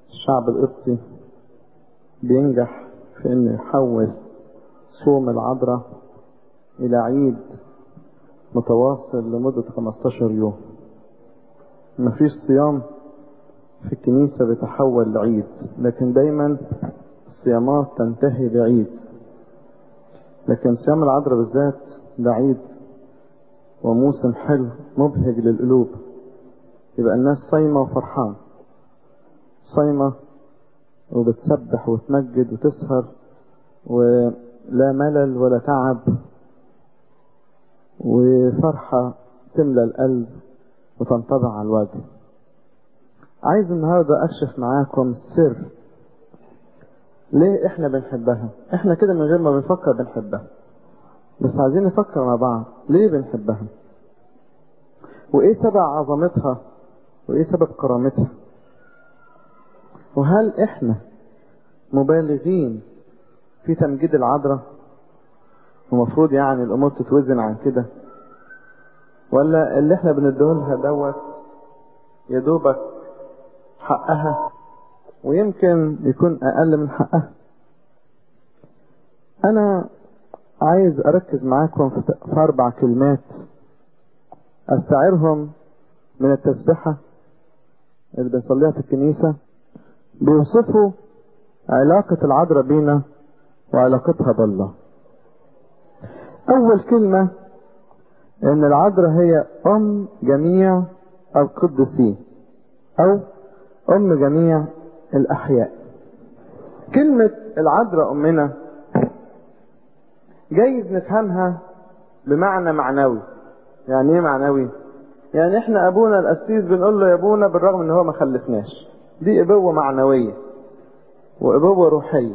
الشعب القبطي بينجح في انه يحول صوم العذراء الى عيد متواصل لمدة 15 يوم مفيش صيام في الكنيسة بيتحول لعيد لكن دايما الصيامات تنتهي بعيد لكن صيام العذراء بالذات ده عيد وموسم حلو مبهج للقلوب يبقى الناس صايمة وفرحان صايمة وبتسبح وتمجد وتسهر ولا ملل ولا تعب وفرحة تملى القلب وتنطبع على الوجه عايز النهاردة أكشف معاكم السر ليه احنا بنحبها احنا كده من غير ما بنفكر بنحبها بس عايزين نفكر مع بعض ليه بنحبها وايه سبب عظمتها وايه سبب كرامتها وهل احنا مبالغين في تمجيد العذراء ومفروض يعني الامور تتوزن عن كده ولا اللي احنا بنديهولها دوت يا دوبك حقها ويمكن يكون اقل من حقها انا عايز اركز معاكم في اربع كلمات استعيرهم من التسبحة اللي بنصليها في الكنيسة بيوصفوا علاقة العذراء بينا وعلاقتها بالله اول كلمة ان العذراء هي ام جميع القديسين او ام جميع الاحياء كلمة العذراء امنا جايز نفهمها بمعنى معنوي يعني ايه معنوي يعني احنا ابونا القسيس بنقول له يا ابونا بالرغم ان هو ما خلفناش دي ابوة معنوية وابوة روحية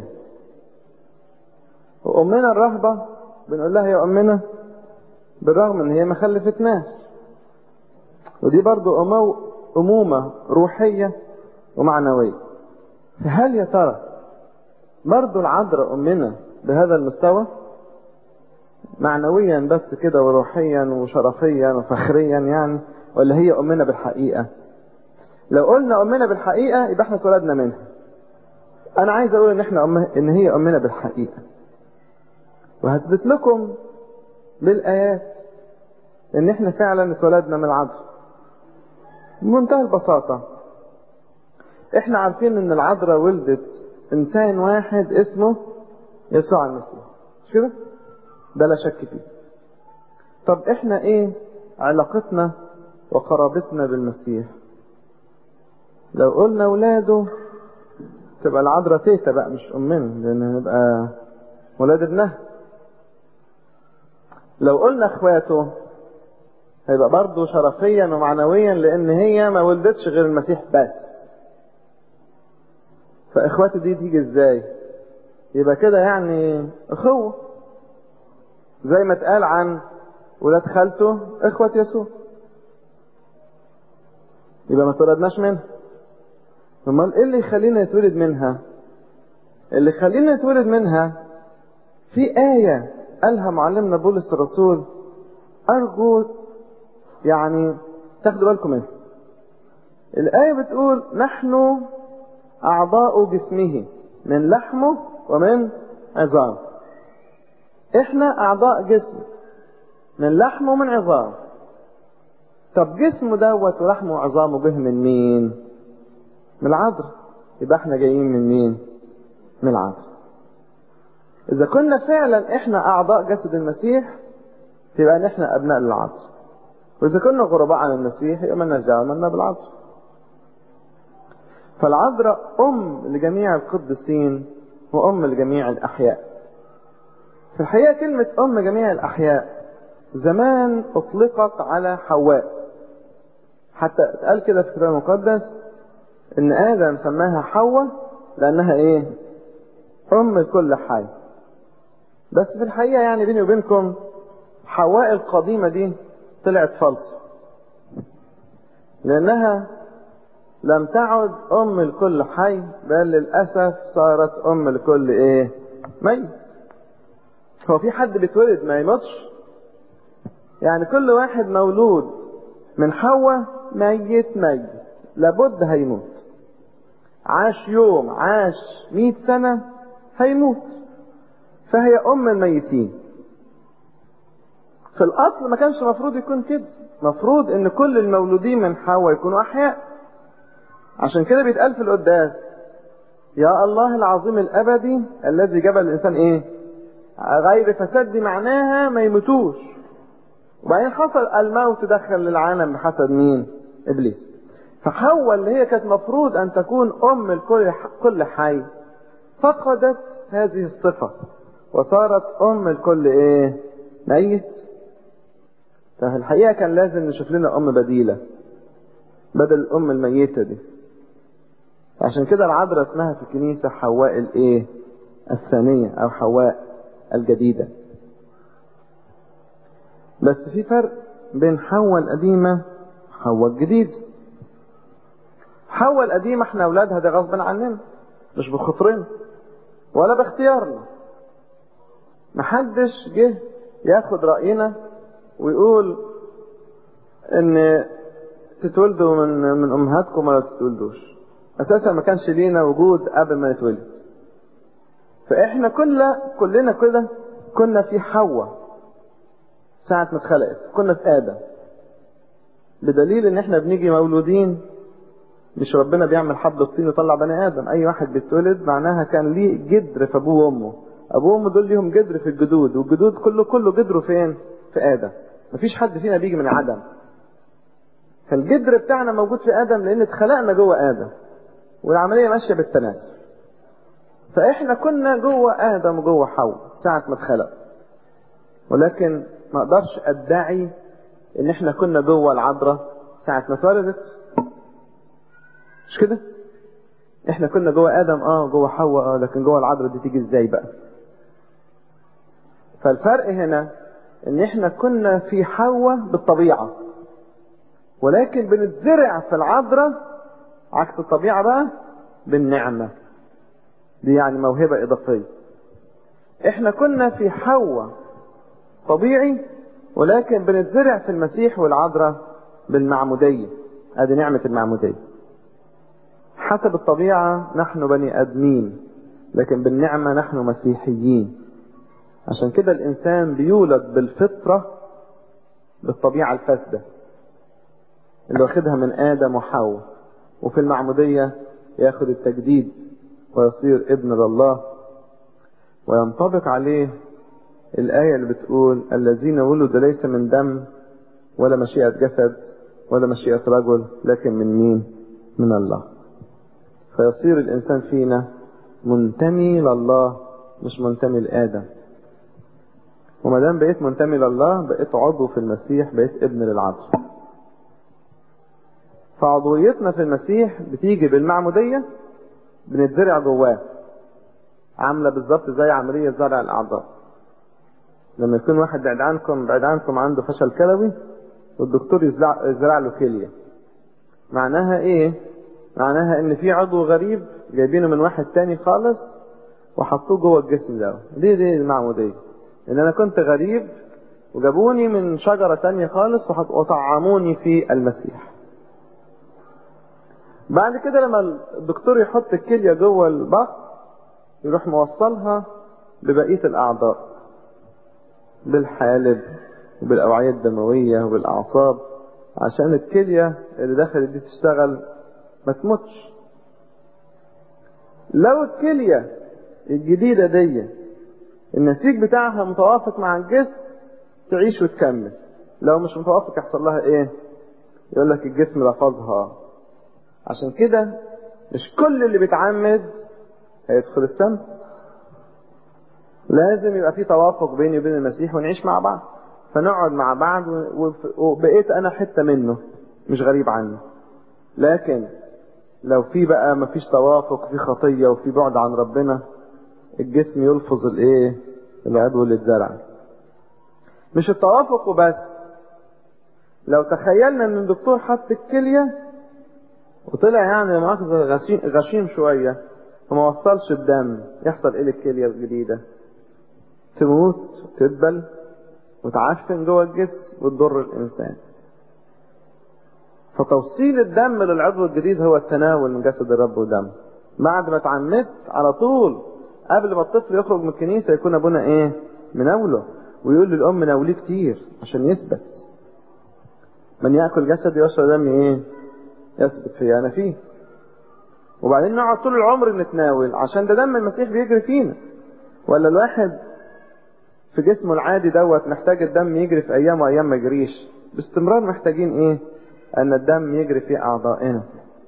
وامنا الرهبة بنقول لها يا امنا بالرغم ان هي ما خلفتناش ودي برضو أمو امومة روحية ومعنوية فهل يا ترى برضو العذراء امنا بهذا المستوى معنويا بس كده وروحيا وشرفيا وفخريا يعني ولا هي امنا بالحقيقة لو قلنا امنا بالحقيقة يبقى احنا اتولدنا منها انا عايز اقول ان احنا أمه ان هي امنا بالحقيقة وهثبت لكم بالايات ان احنا فعلا اتولدنا من العذراء بمنتهى البساطة احنا عارفين ان العذراء ولدت انسان واحد اسمه يسوع المسيح مش كده ده لا شك فيه طب احنا ايه علاقتنا وقرابتنا بالمسيح لو قلنا ولاده تبقى العذراء تيتا بقى مش امنا لان نبقى ولاد ابنها لو قلنا اخواته هيبقى برضه شرفيا ومعنويا لان هي ما ولدتش غير المسيح بس فاخواته دي تيجي ازاي يبقى كده يعني اخوه زي ما اتقال عن ولاد خالته اخوة يسوع يبقى ما اتولدناش منها امال ايه اللي يخلينا نتولد منها اللي يخلينا نتولد منها في آية قالها معلمنا بولس الرسول أرجو يعني تاخدوا بالكم منها الآية بتقول نحن أعضاء جسمه من لحمه ومن عظامه احنا اعضاء جسم من لحم ومن عظام طب جسمه دوت ولحمه وعظامه جه من مين من العذراء يبقى احنا جايين من مين من العذراء اذا كنا فعلا احنا اعضاء جسد المسيح يبقى ان احنا ابناء للعذراء واذا كنا غرباء عن المسيح يبقى مالناش دعوه مالنا بالعذراء فالعذراء ام لجميع القديسين وام لجميع الاحياء في الحقيقة كلمة أم جميع الأحياء زمان أطلقت على حواء حتى اتقال كده في الكتاب المقدس إن آدم سماها حواء لأنها إيه؟ أم لكل حي بس في الحقيقة يعني بيني وبينكم حواء القديمة دي طلعت فالصة لأنها لم تعد أم لكل حي بل للأسف صارت أم لكل إيه؟ ميت هو في حد بيتولد ما يموتش يعني كل واحد مولود من حواء ميت ميت لابد هيموت عاش يوم عاش مئة سنة هيموت فهي أم الميتين في الأصل ما كانش مفروض يكون كده مفروض إن كل المولودين من حواء يكونوا أحياء عشان كده بيتقال في القداس يا الله العظيم الأبدي الذي جبل الإنسان إيه غير فساد دي معناها ما يموتوش وبعدين حصل الموت دخل للعالم بحسب مين إبليس فحواء اللي هي كانت مفروض أن تكون أم لكل كل حي فقدت هذه الصفة وصارت أم الكل إيه ميت ففي الحقيقة كان لازم نشوف لنا أم بديلة بدل الأم الميتة دي عشان كده العذراء اسمها في الكنيسة حواء الإيه الثانية أو حواء الجديدة بس في فرق بين حواء القديمة وحواء الجديدة حواء القديمة احنا أولادها ده غصب عننا مش بخطرنا ولا باختيارنا محدش جه ياخد رأينا ويقول ان تتولدوا من من امهاتكم ولا تتولدوش اساسا ما كانش لينا وجود قبل ما نتولد فاحنا كل كلنا كده كنا في حواء ساعة ما اتخلقت كنا في آدم بدليل ان احنا بنيجي مولودين مش ربنا بيعمل حبل الطين يطلع بني ادم اي واحد بيتولد معناها كان ليه جدر في ابوه وامه ابوه وامه دول ليهم جدر في الجدود والجدود كله كله جدره فين في ادم مفيش حد فينا بيجي من عدم فالجدر بتاعنا موجود في ادم لان اتخلقنا جوه ادم والعمليه ماشيه بالتناسب فاحنا كنا جوه ادم وجوه حواء ساعه ما اتخلق ولكن ما اقدرش ادعي ان احنا كنا جوه العذراء ساعه ما اتولدت مش كده احنا كنا جوه ادم اه جوه حواء اه لكن جوه العذراء دي تيجي ازاي بقى فالفرق هنا ان احنا كنا في حواء بالطبيعة ولكن بنتزرع في العذراء عكس الطبيعة بقى بالنعمة دي يعني موهبة اضافية احنا كنا في حواء طبيعي ولكن بنتزرع في المسيح والعذراء بالمعمودية ادي نعمة المعمودية حسب الطبيعة نحن بني ادمين لكن بالنعمة نحن مسيحيين عشان كده الإنسان بيولد بالفطرة بالطبيعة الفاسدة اللي واخدها من آدم وحواء وفي المعمودية ياخد التجديد ويصير ابن لله وينطبق عليه الآية اللي بتقول الذين ولدوا ليس من دم ولا مشيئة جسد ولا مشيئة رجل لكن من مين؟ من الله فيصير الإنسان فينا منتمي لله مش منتمي لآدم وما دام بقيت منتمي لله بقيت عضو في المسيح بقيت ابن للعذراء فعضويتنا في المسيح بتيجي بالمعمودية بنتزرع جواه عاملة بالظبط زي عملية زرع الأعضاء لما يكون واحد بعيد عنكم بعيد عنكم عنده فشل كلوي والدكتور يزرع, يزرع له كلية معناها ايه معناها ان في عضو غريب جايبينه من واحد تاني خالص وحطوه جوه الجسم ده دي دي المعمودية ان انا كنت غريب وجابوني من شجرة تانية خالص وطعموني في المسيح بعد كده لما الدكتور يحط الكلية جوه البطن يروح موصلها ببقية الأعضاء بالحالب وبالأوعية الدموية وبالأعصاب عشان الكلية اللي دخلت دي تشتغل ما تموتش لو الكلية الجديدة دي النسيج بتاعها متوافق مع الجسم تعيش وتكمل لو مش متوافق يحصل لها ايه يقول لك الجسم لفظها عشان كده مش كل اللي بيتعمد هيدخل السم لازم يبقى في توافق بيني وبين المسيح ونعيش مع بعض فنقعد مع بعض وبقيت انا حته منه مش غريب عنه لكن لو في بقى مفيش توافق في خطيه وفي بعد عن ربنا الجسم يلفظ الايه العضو اللي اتزرع مش التوافق وبس لو تخيلنا ان الدكتور حط الكليه وطلع يعني مؤاخذة غشيم, غشيم شوية وما وصلش الدم يحصل ايه للكلية الجديدة تموت وتدبل وتعفن جوه الجسم وتضر الانسان فتوصيل الدم للعضو الجديد هو التناول من جسد الرب ودم بعد ما اتعمدت على طول قبل ما الطفل يخرج من الكنيسة يكون أبونا إيه مناوله ويقول للأم ناوليه كتير عشان يثبت من يأكل جسدي ويشرب دمي إيه يثبت فيه أنا فيه وبعدين نقعد طول العمر نتناول عشان ده دم المسيح بيجري فينا ولا الواحد في جسمه العادي دوت محتاج الدم يجري في ايام وايام ما يجريش باستمرار محتاجين ايه ان الدم يجري في اعضائنا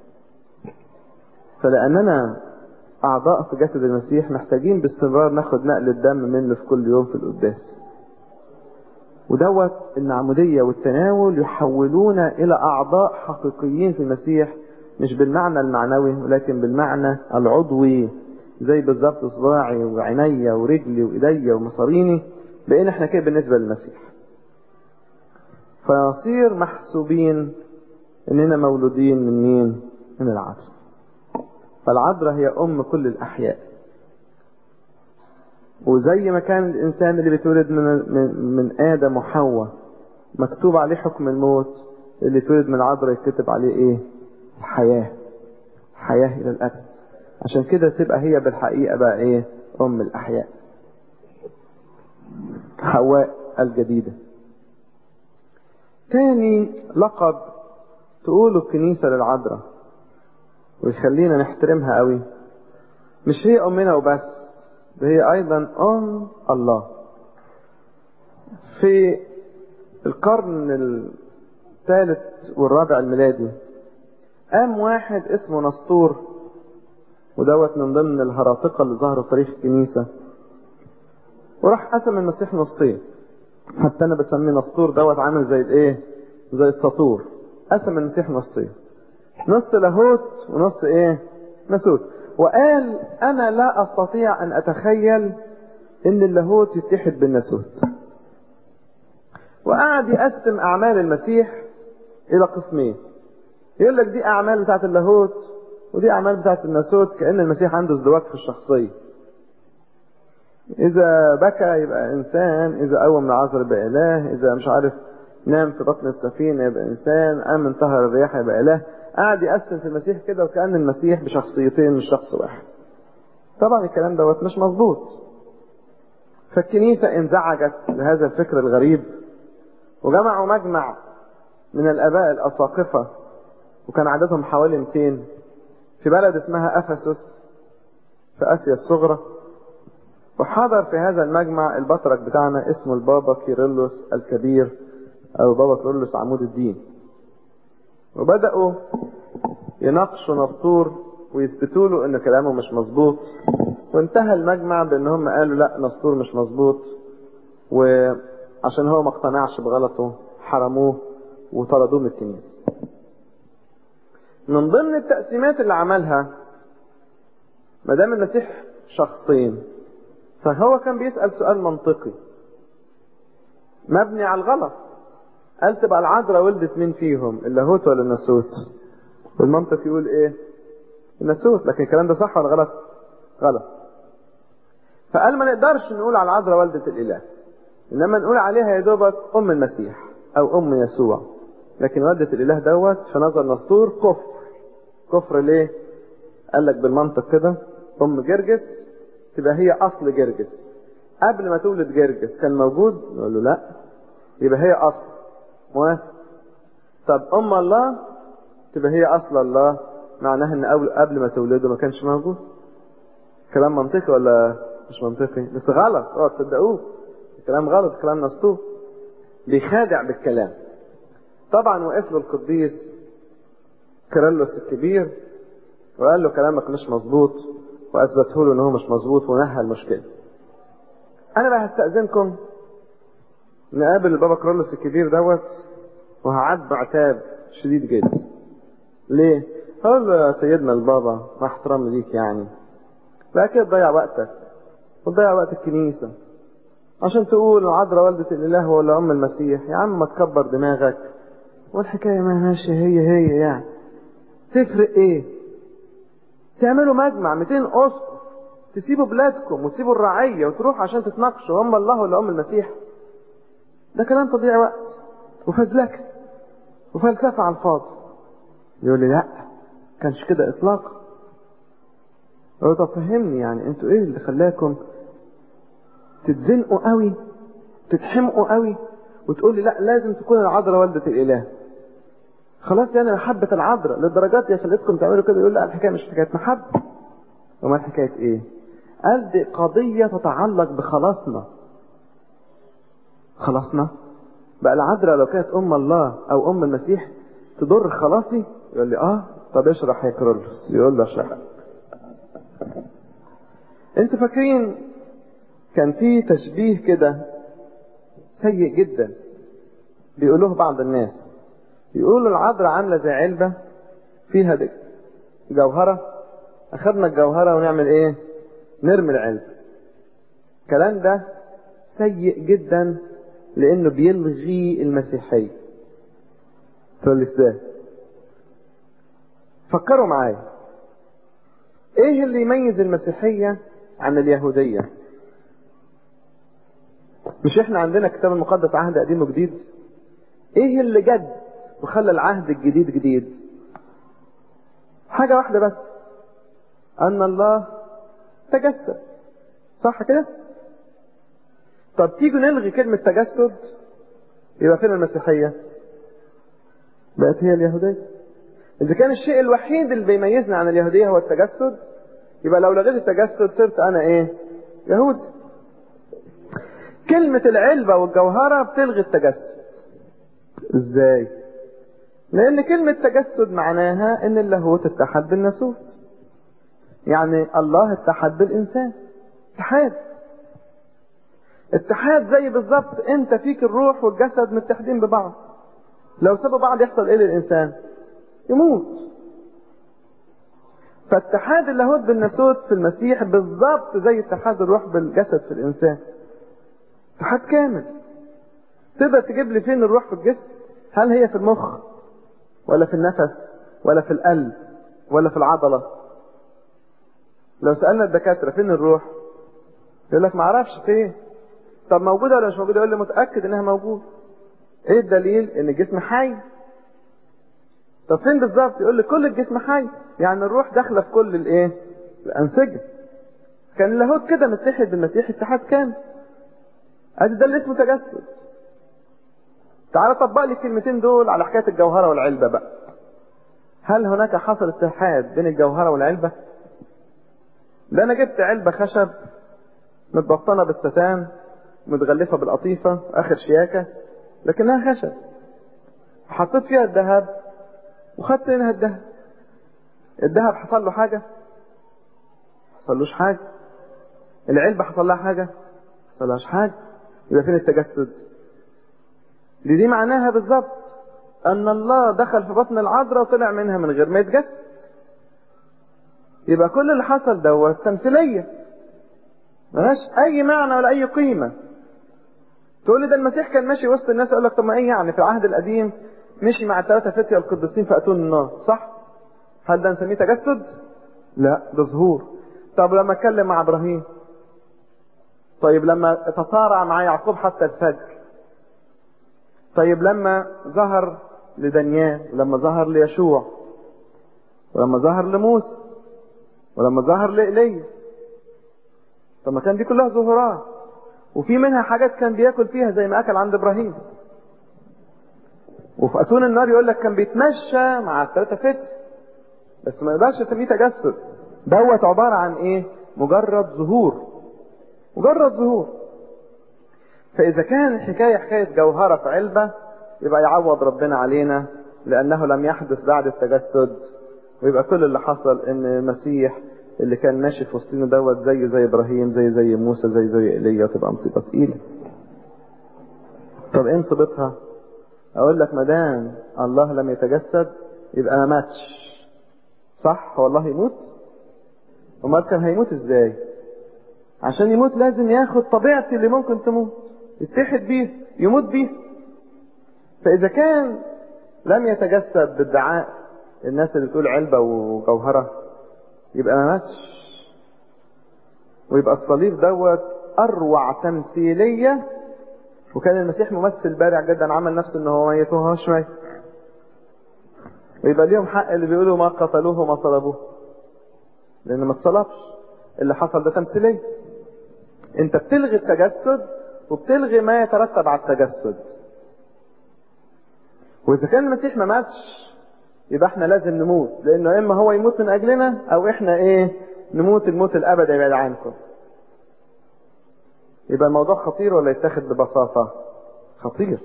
فلاننا اعضاء في جسد المسيح محتاجين باستمرار ناخد نقل الدم منه في كل يوم في القداس ودوت النعمودية والتناول يحولونا الى اعضاء حقيقيين في المسيح مش بالمعنى المعنوي ولكن بالمعنى العضوي زي بالظبط صباعي وعينيا ورجلي وايديا ومصاريني بقينا احنا كده بالنسبه للمسيح فنصير محسوبين اننا مولودين من مين من العذراء فالعذراء هي ام كل الاحياء وزي ما كان الانسان اللي بيتولد من من, من ادم وحواء مكتوب عليه حكم الموت اللي اتولد من العذراء يتكتب عليه ايه الحياه حياه الى الابد عشان كده تبقى هي بالحقيقة بقى ايه ام الاحياء حواء الجديدة تاني لقب تقوله الكنيسة للعذراء ويخلينا نحترمها قوي مش هي امنا وبس ده هي ايضا ام الله في القرن الثالث والرابع الميلادي قام واحد اسمه نسطور ودوت من ضمن الهراطقة اللي ظهروا في تاريخ الكنيسة وراح قسم المسيح نصين حتى انا بسميه نسطور دوت عامل زي الايه زي السطور قسم المسيح نصين نص لاهوت ونص ايه ناسوت وقال انا لا استطيع ان اتخيل ان اللاهوت يتحد بالناسوت وقعد يقسم اعمال المسيح الى قسمين يقول لك دي اعمال بتاعت اللاهوت ودي اعمال بتاعت الناسوت كان المسيح عنده ازدواج في الشخصيه اذا بكى يبقى انسان اذا قوم العذر يبقى اله اذا مش عارف نام في بطن السفينه يبقى انسان قام انتهر الرياح يبقى اله قعد يقسم في المسيح كده وكان المسيح بشخصيتين مش شخص واحد طبعا الكلام دوت مش مظبوط فالكنيسه انزعجت لهذا الفكر الغريب وجمعوا مجمع من الاباء الاساقفه وكان عددهم حوالي 200 في بلد اسمها افسس في اسيا الصغرى وحضر في هذا المجمع البطرك بتاعنا اسمه البابا كيرلس الكبير او بابا كيرلس عمود الدين وبداوا يناقشوا نسطور ويثبتوا له ان كلامه مش مظبوط وانتهى المجمع بان هم قالوا لا نسطور مش مظبوط وعشان هو ما اقتنعش بغلطه حرموه وطردوه من الكنيسه من ضمن التقسيمات اللي عملها ما دام المسيح شخصين فهو كان بيسأل سؤال منطقي مبني على الغلط قال تبقى العذراء ولدت مين فيهم اللاهوت ولا الناسوت والمنطق يقول ايه الناسوت لكن الكلام ده صح ولا غلط غلط فقال ما نقدرش نقول على العذراء والدة الاله انما نقول عليها يا دوبك ام المسيح او ام يسوع لكن والدة الاله دوت في نظر نسطور كفر كفر ليه قال لك بالمنطق كده ام جرجس تبقى هي اصل جرجس قبل ما تولد جرجس كان موجود نقول له لا يبقى هي اصل موافق طب ام الله تبقى هي اصل الله معناها ان قبل قبل ما تولده ما كانش موجود كلام منطقي ولا مش منطقي بس غلط اوعوا تصدقوه الكلام غلط كلام نسطور بيخادع بالكلام طبعا وقف له القديس كيرلس الكبير وقال له كلامك مش مظبوط واثبته له ان هو مش مظبوط ونهى المشكله انا بقى هستاذنكم نقابل البابا كيرلس الكبير دوت وهعاتبه عتاب شديد جدا ليه هقول له يا سيدنا البابا مع احترامي ليك يعني بقى كده تضيع وقتك وتضيع وقت الكنيسه عشان تقول العذراء والدة الإله ولا أم المسيح يا عم ما تكبر دماغك والحكاية ما ماشية هي هي يعني تفرق ايه تعملوا مجمع 200 أسقف تسيبوا بلادكم وتسيبوا الرعية وتروحوا عشان تتناقشوا هم الله ولا أم المسيح ده كلام تضييع وقت وفزلكة وفلسفة على الفاضي يقول لي لا كانش كده إطلاقا هو طب فهمني يعني انتوا ايه اللي خلاكم تتزنقوا قوي تتحمقوا قوي وتقول لي لا لازم تكون العذراء والدة الإله خلاص يعني محبة العذراء للدرجات دي خليتكم تعملوا كده يقول لا الحكاية مش حكاية محبة وما حكاية ايه قال دي قضية تتعلق بخلاصنا خلاصنا بقى العذراء لو كانت ام الله او ام المسيح تضر خلاصي يقول لي اه طب اشرح يا كرولوس يقول له اشرح انتوا فاكرين كان في تشبيه كده سيء جدا بيقولوه بعض الناس يقولوا العذراء عامله زي علبه فيها دي جوهره اخذنا الجوهره ونعمل ايه نرمي العلبه الكلام ده سيء جدا لانه بيلغي المسيحيه تقول لي ازاي فكروا معايا ايه اللي يميز المسيحيه عن اليهوديه مش احنا عندنا كتاب المقدس عهد قديم وجديد ايه اللي جد وخلى العهد الجديد جديد حاجه واحده بس ان الله تجسد صح كده طب تيجوا نلغي كلمة تجسد يبقى فين المسيحية بقت هي اليهودية إذا كان الشيء الوحيد اللي بيميزنا عن اليهودية هو التجسد يبقى لو لغيت التجسد صرت أنا إيه يهودي كلمة العلبة والجوهرة بتلغي التجسد إزاي لأن كلمة تجسد معناها إن اللاهوت اتحد بالناسوت يعني الله اتحد بالإنسان اتحاد اتحاد زي بالظبط انت فيك الروح والجسد متحدين ببعض لو سابوا بعض يحصل ايه للانسان يموت فاتحاد اللاهوت بالناسوت في المسيح بالظبط زي اتحاد الروح بالجسد في الانسان اتحاد كامل تقدر تجيب لي فين الروح في الجسم هل هي في المخ ولا في النفس ولا في القلب ولا في العضلة لو سألنا الدكاترة فين الروح يقول لك معرفش فين طب موجودة ولا مش موجودة يقول لي متأكد انها موجودة ايه الدليل ان الجسم حي طب فين بالظبط يقول لي كل الجسم حي يعني الروح داخله في كل الايه الانسجه كان اللاهوت كده متحد بالمسيح اتحاد كامل ادي ده اللي اسمه تجسد تعالى طبق لي الكلمتين دول على حكايه الجوهره والعلبه بقى هل هناك حصل اتحاد بين الجوهره والعلبه ده انا جبت علبه خشب متبطنه بالستان متغلفه بالقطيفه اخر شياكه لكنها خشب حطيت فيها الذهب وخدت منها الذهب الذهب حصل له حاجة حصلوش حاجة العلبة حصل لها حاجة حصلهاش حاجة يبقى فين التجسد دي دي معناها بالظبط ان الله دخل في بطن العذراء وطلع منها من غير ما يتجسد يبقى كل اللي حصل دوت تمثيلية ملهاش اي معنى ولا اي قيمة تقول لي ده المسيح كان ماشي وسط الناس اقول لك طب ما ايه يعني في العهد القديم مشي مع الثلاثة فتية القديسين فأتون النار صح؟ هل ده نسميه تجسد؟ لا ده ظهور طب لما اتكلم مع ابراهيم طيب لما تصارع مع يعقوب حتى الفجر طيب لما ظهر لدانيال ولما ظهر ليشوع ولما ظهر لموسى ولما ظهر لإيليا طب ما كان دي كلها ظهورات وفي منها حاجات كان بياكل فيها زي ما اكل عند ابراهيم وفي اتون النار يقول لك كان بيتمشى مع الثلاثه فتي بس ما نقدرش نسميه تجسد دوت عباره عن ايه مجرد ظهور مجرد ظهور فاذا كان الحكايه حكايه جوهره في علبه يبقى يعوض ربنا علينا لانه لم يحدث بعد التجسد ويبقى كل اللي حصل ان المسيح اللي كان ماشي في وسطنا دوت زيه زي ابراهيم زي زي موسى زي زي ايليا تبقى مصيبه تقيله طب ايه مصيبتها اقول لك ما دام الله لم يتجسد يبقى ما ماتش صح هو الله يموت امال كان هيموت ازاي عشان يموت لازم ياخد طبيعتي اللي ممكن تموت يتحد بيه يموت بيه فاذا كان لم يتجسد بادعاء الناس اللي بتقول علبه وجوهره يبقى ما ماتش ويبقى الصليب دوت اروع تمثيليه وكان المسيح ممثل بارع جدا عمل نفسه ان هو ميت وهو مش ميت ويبقى ليهم حق اللي بيقولوا ما قتلوه وما صلبوه لان ما اتصلبش اللي حصل ده تمثيليه انت بتلغي التجسد وبتلغي ما يترتب على التجسد واذا كان المسيح ما ماتش يبقى احنا لازم نموت لانه اما هو يموت من اجلنا او احنا ايه نموت الموت الابدي يبعد عنكم يبقى الموضوع خطير ولا يتاخد ببساطة خطير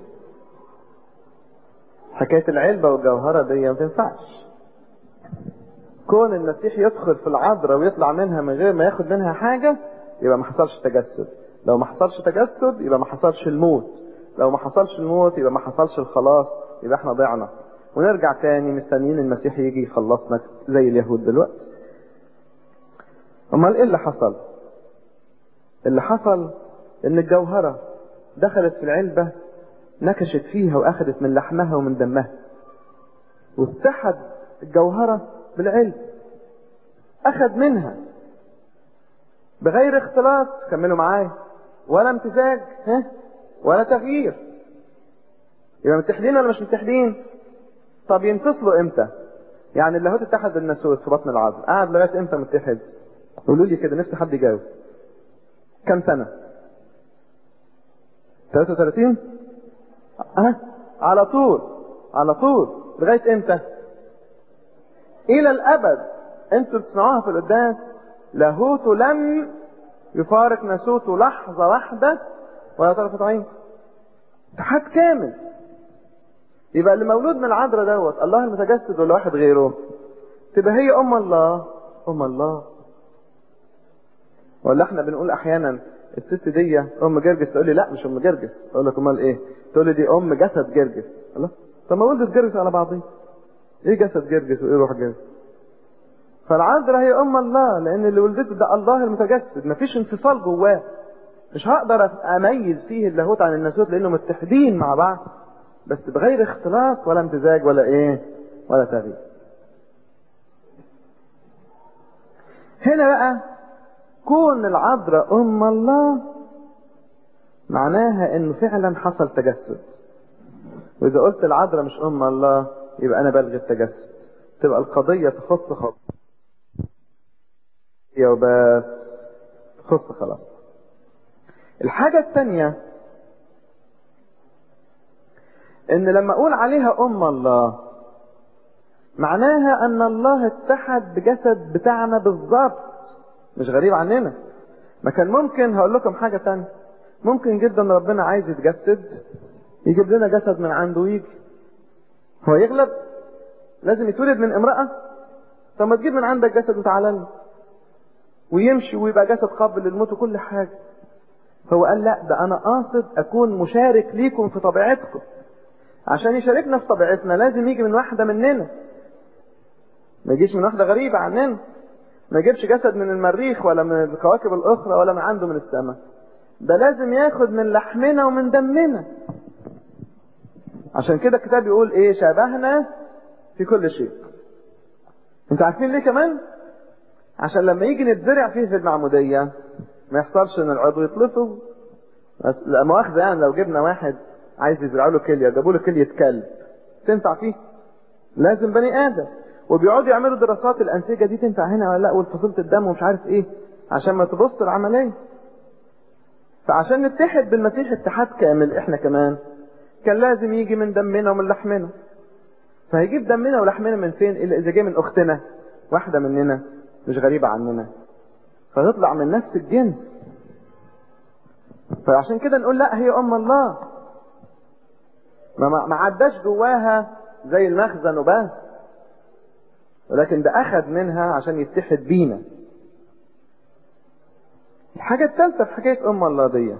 حكاية العلبة والجوهرة دي ما تنفعش كون المسيح يدخل في العذراء ويطلع منها من غير ما ياخد منها حاجة يبقى ما حصلش تجسد لو ما حصلش تجسد يبقى ما حصلش الموت لو ما حصلش الموت يبقى ما حصلش الخلاص يبقى احنا ضعنا ونرجع تاني مستنيين المسيح يجي يخلصنا زي اليهود دلوقتي امال ايه اللي حصل اللي حصل ان الجوهرة دخلت في العلبة نكشت فيها واخدت من لحمها ومن دمها واتحد الجوهرة بالعلب اخد منها بغير اختلاط كملوا معايا ولا امتزاج ها ولا تغيير يبقى متحدين ولا مش متحدين طب ينفصلوا امتى يعني اللاهوت اتحد بالناسوت في بطن العظم قعد لغايه امتى متحد قولوا لي كده نفسي حد يجاوب كم سنه 33 أه؟ على طول على طول لغايه امتى الى الابد انتوا بتسمعوها في القداس لاهوت لم يفارق ناسوته لحظه واحده ولا طرفه عين اتحاد كامل يبقى اللي مولود من العذراء دوت الله المتجسد ولا واحد غيره تبقى هي ام الله ام الله ولا احنا بنقول احيانا الست دي ام جرجس تقول لي لا مش ام جرجس اقول لك امال ايه تقول لي دي ام جسد جرجس الله طب ما ولدت جرجس على بعضيه ايه جسد جرجس وايه روح جرجس فالعذراء هي ام الله لان اللي ولدته ده الله المتجسد مفيش انفصال جواه مش هقدر اميز فيه اللاهوت عن الناسوت لانه متحدين مع بعض بس بغير اختلاط ولا امتزاج ولا ايه ولا تغيير هنا بقى كون العذراء ام الله معناها انه فعلا حصل تجسد واذا قلت العذراء مش ام الله يبقى انا بلغي التجسد تبقى القضيه تخص خط يا وبس تخص خلاص الحاجه الثانيه ان لما اقول عليها ام الله معناها ان الله اتحد بجسد بتاعنا بالظبط مش غريب عننا ما كان ممكن هقول لكم حاجه تانية ممكن جدا ربنا عايز يتجسد يجيب لنا جسد من عنده ويجي هو يغلب لازم يتولد من امرأة طب ما تجيب من عندك جسد وتعالى لنا ويمشي ويبقى جسد قابل للموت وكل حاجة هو قال لا ده انا قاصد اكون مشارك ليكم في طبيعتكم عشان يشاركنا في طبيعتنا لازم يجي من واحدة مننا ما يجيش من واحدة غريبة عننا ما يجيبش جسد من المريخ ولا من الكواكب الأخرى ولا من عنده من السماء ده لازم ياخد من لحمنا ومن دمنا عشان كده الكتاب يقول ايه شبهنا في كل شيء انتوا عارفين ليه كمان عشان لما يجي نتزرع فيه في المعمودية ما يحصلش ان العضو يتلفظ لا مؤاخذة يعني لو جبنا واحد عايز يزرعوا له كليه جابوا له كليه كلب تنفع فيه لازم بني ادم وبيقعدوا يعملوا دراسات الانسجه دي تنفع هنا ولا لا والفصيله الدم ومش عارف ايه عشان ما تبص العمليه فعشان نتحد بالمسيح اتحاد كامل احنا كمان كان لازم يجي من دمنا ومن لحمنا فهيجيب دمنا ولحمنا من فين الا اذا جه من اختنا واحده مننا مش غريبه عننا فتطلع من نفس الجنس فعشان كده نقول لا هي ام الله ما ما عداش جواها زي المخزن وبس ولكن ده اخذ منها عشان يتحد بينا الحاجة الثالثة في حكاية أم الله دي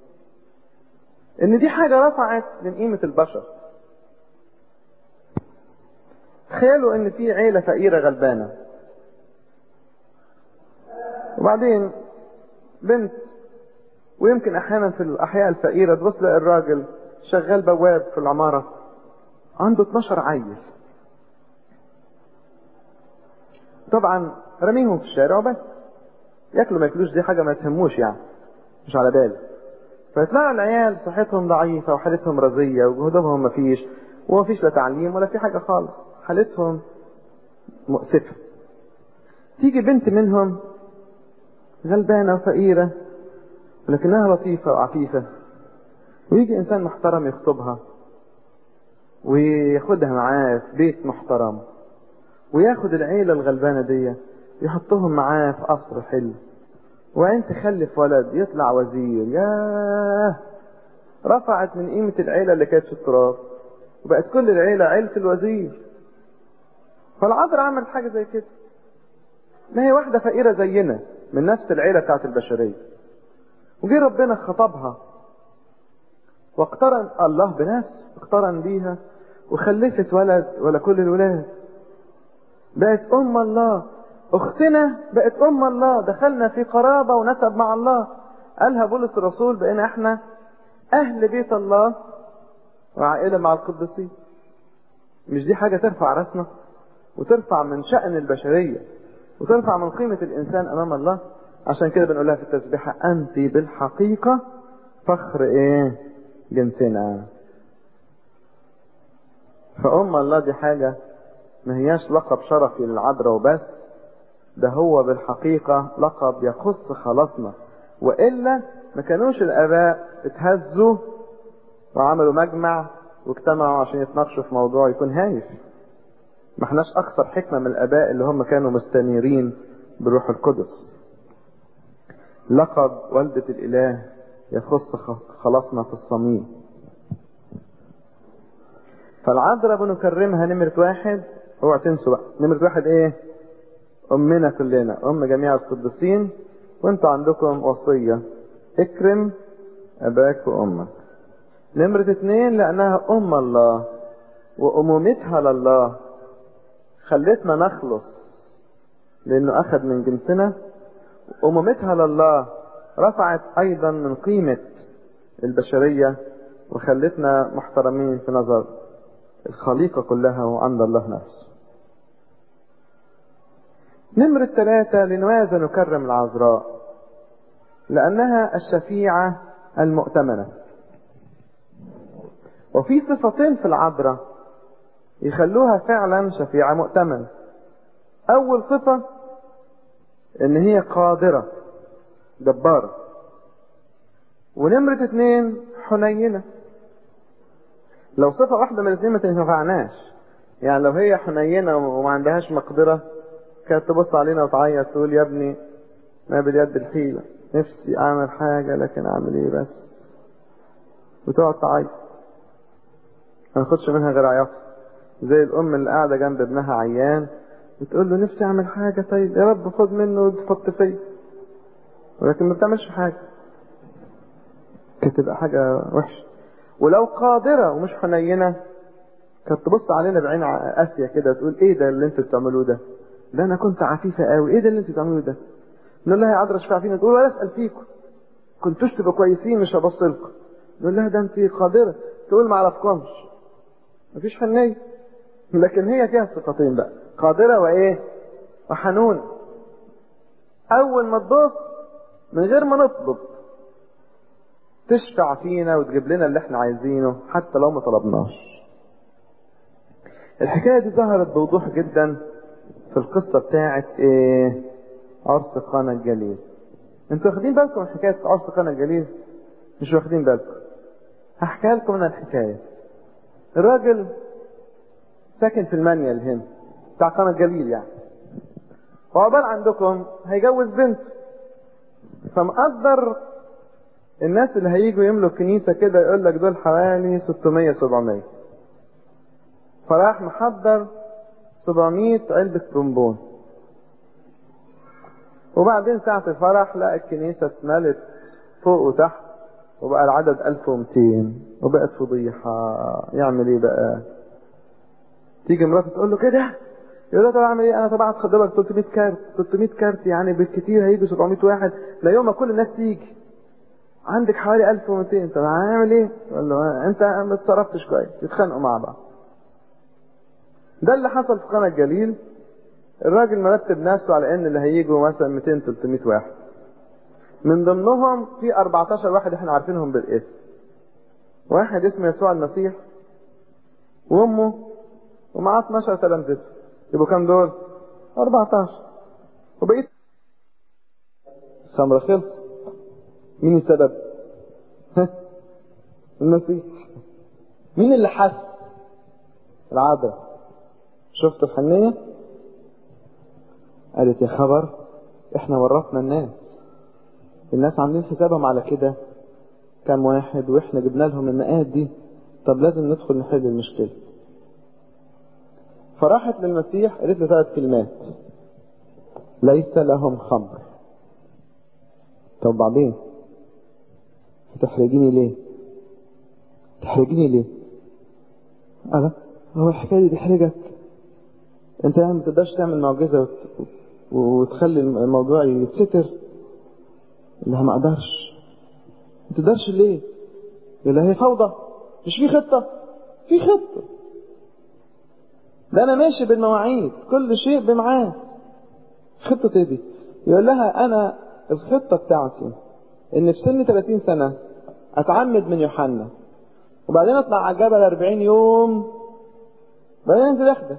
إن دي حاجة رفعت من قيمة البشر تخيلوا إن في عيلة فقيرة غلبانة وبعدين بنت ويمكن أحيانا في الأحياء الفقيرة تبص تلاقي الراجل شغال بواب في العمارة عنده 12 عيل طبعا رميهم في الشارع وبس ياكلوا ما ياكلوش دي حاجة ما تهموش يعني مش على باله فيطلعوا العيال صحتهم ضعيفة وحالتهم رزية وجهدهم مفيش ومفيش لا تعليم ولا في حاجة خالص حالتهم مؤسفة تيجي بنت منهم غلبانة وفقيرة ولكنها لطيفة وعفيفة ويجي إنسان محترم يخطبها وياخدها معاه في بيت محترم وياخد العيلة الغلبانة دي يحطهم معاه في قصر حلو وعين تخلف ولد يطلع وزير ياه رفعت من قيمة العيلة اللي كانت في التراب وبقت كل العيلة عيلة الوزير فالعذراء عملت حاجة زي كده ما هي واحدة فقيرة زينا من نفس العيلة بتاعت البشرية وجي ربنا خطبها واقترن الله بنفسه اقترن بيها وخلفت ولد ولا كل الولاد بقت ام الله اختنا بقت ام الله دخلنا في قرابة ونسب مع الله قالها بولس الرسول بقينا احنا اهل بيت الله وعائلة مع القديسين مش دي حاجة ترفع راسنا وترفع من شأن البشرية وترفع من قيمة الإنسان أمام الله عشان كده بنقولها في التسبيحة أنت بالحقيقة فخر إيه جنسنا فأم الله دي حاجة ما هياش لقب شرفي للعذراء وبس ده هو بالحقيقة لقب يخص خلاصنا وإلا ما كانوش الآباء اتهزوا وعملوا مجمع واجتمعوا عشان يتناقشوا في موضوع يكون هايف ما احناش أكثر حكمة من الآباء اللي هم كانوا مستنيرين بالروح القدس لقب والدة الإله يخص خلاصنا في الصميم فالعذراء بنكرمها نمرة واحد اوعى تنسوا بقى نمرة واحد ايه أمنا كلنا أم جميع القديسين وانتوا عندكم وصية اكرم أباك وأمك نمرة اتنين لأنها أم الله وأمومتها لله خلتنا نخلص لأنه أخذ من جنسنا أمومتها لله رفعت أيضا من قيمة البشرية وخلتنا محترمين في نظر الخليقة كلها وعند الله نفسه نمرة ثلاثة لماذا نكرم العذراء لأنها الشفيعة المؤتمنة وفي صفتين في العذراء يخلوها فعلا شفيعة مؤتمنة أول صفة إن هي قادرة جبارة ونمرة اتنين حنينة لو صفة واحدة من الاثنين ما تنفعناش يعني لو هي حنينة وما عندهاش مقدرة كانت تبص علينا وتعيط تقول يا ابني ما باليد الحيلة نفسي اعمل حاجة لكن اعمل ايه بس وتقعد تعيط ما ناخدش منها غير عياطها زي الام اللي قاعدة جنب ابنها عيان بتقول له نفسي اعمل حاجة طيب يا رب خد منه وتحط فيا ولكن ما بتعملش حاجة كانت تبقى حاجة وحشة ولو قادرة ومش حنينة كانت تبص علينا بعين قاسية كده تقول ايه ده اللي انتوا بتعملوه ده ده انا كنت عفيفة قوي ايه ده اللي انتوا بتعملوه ده نقول لها يا عذرا اشفع فينا تقول ولا اسال فيكم كنتوش تبقوا كويسين مش هبص لكم نقول لها ده انت قادرة تقول ما اعرفكمش مفيش حنية لكن هي فيها صفتين بقى قادرة وايه وحنون اول ما تبص من غير ما نطلب تشفع فينا وتجيب لنا اللي احنا عايزينه حتى لو ما طلبناش الحكاية دي ظهرت بوضوح جدا في القصة بتاعت ايه عرس قانا الجليل انتوا واخدين بالكم من حكاية عرس قانا الجليل مش واخدين بالكم هحكي لكم من الحكاية الراجل ساكن في المانيال هنا بتاع قانا الجليل يعني وعقبال عندكم هيجوز بنت فمقدر الناس اللي هيجوا يملوا الكنيسة كده يقول لك دول حوالي 600 700 فراح محضر 700 علبة بونبون وبعدين ساعة الفرح لقى الكنيسة اتملت فوق وتحت وبقى العدد 1200 وبقت فضيحة يعمل ايه بقى تيجي مراته تقول له كده يقول له طب اعمل ايه انا طبعا خد بالك 300 كارت 300 كارت يعني بالكتير هيجوا 700 واحد لا يوم ما كل الناس تيجي عندك حوالي 1200 طب هنعمل ايه؟ يقول له انت ما اتصرفتش كويس يتخانقوا مع بعض. ده اللي حصل في قناة الجليل الراجل مرتب نفسه على ان اللي هيجوا مثلا 200 300 واحد. من ضمنهم في 14 واحد احنا عارفينهم بالاسم. واحد اسمه يسوع المسيح وامه ومعاه 12 تلامذته. يبقوا كام دول؟ 14. وبقيت خمرة خلص مين السبب ها المسيح مين اللي حس العذراء شفت الحنية قالت يا خبر احنا ورطنا الناس الناس عاملين حسابهم على كده كام واحد واحنا جبنا لهم المئات دي طب لازم ندخل نحل المشكلة فراحت للمسيح قالت له ثلاث كلمات ليس لهم خمر طب بعدين هتحرجيني ليه تحرجيني ليه أنا هو الحكاية دي تحرجك انت يعني ما تقدرش تعمل معجزة وت... وتخلي الموضوع يتستر لا ما اقدرش ما تقدرش ليه لا هي فوضى مش في خطة في خطة ده انا ماشي بالمواعيد كل شيء بمعاد خطة ايه دي يقول لها انا الخطة بتاعتي ان في سن 30 سنة اتعمد من يوحنا وبعدين اطلع على الجبل 40 يوم بعدين انزل اخده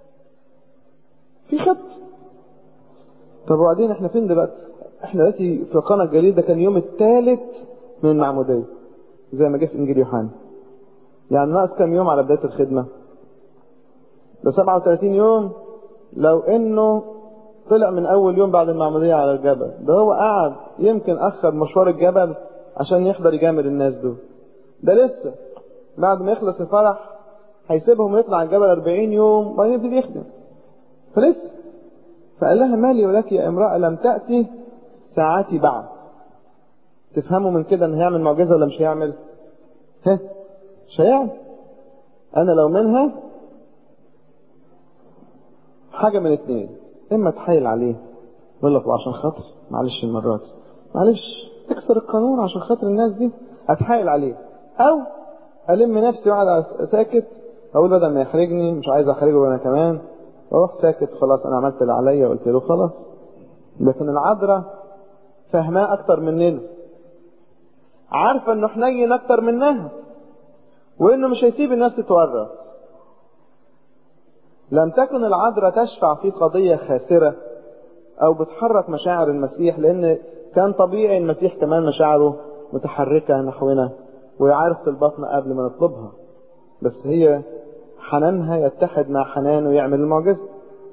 في خطة طب وبعدين احنا فين دلوقتي احنا دلوقتي في قنا الجليل ده كان يوم الثالث من المعمودية زي ما جه في انجيل يوحنا يعني ناقص كام يوم على بداية الخدمة ده 37 يوم لو انه طلع من اول يوم بعد المعمودية على الجبل ده هو قعد يمكن اخر مشوار الجبل عشان يحضر يجامل الناس دول ده لسه بعد ما يخلص الفرح هيسيبهم ويطلع على الجبل 40 يوم وبعدين يبتدي يخدم فلسه فقال لها مالي ولك يا امرأة لم تأتي ساعاتي بعد تفهموا من كده ان هيعمل معجزة ولا مش هيعمل ها مش هيعمل انا لو منها حاجة من اتنين اما تحايل عليه يقول لك عشان خاطر معلش المرة دي معلش اكسر القانون عشان خاطر الناس دي اتحايل عليه او الم نفسي واقعد ساكت اقول بدل ما يحرجني مش عايز احرجه انا كمان اروح ساكت خلاص انا عملت اللي عليا قلت له خلاص لكن العذراء فهماه اكتر مننا عارفه انه حنين اكتر منها وانه مش هيسيب الناس تتورط لم تكن العذراء تشفع في قضية خاسرة او بتحرك مشاعر المسيح لان كان طبيعي المسيح كمان مشاعره متحركة نحونا ويعرف البطن قبل ما نطلبها بس هي حنانها يتحد مع حنانه ويعمل المعجزة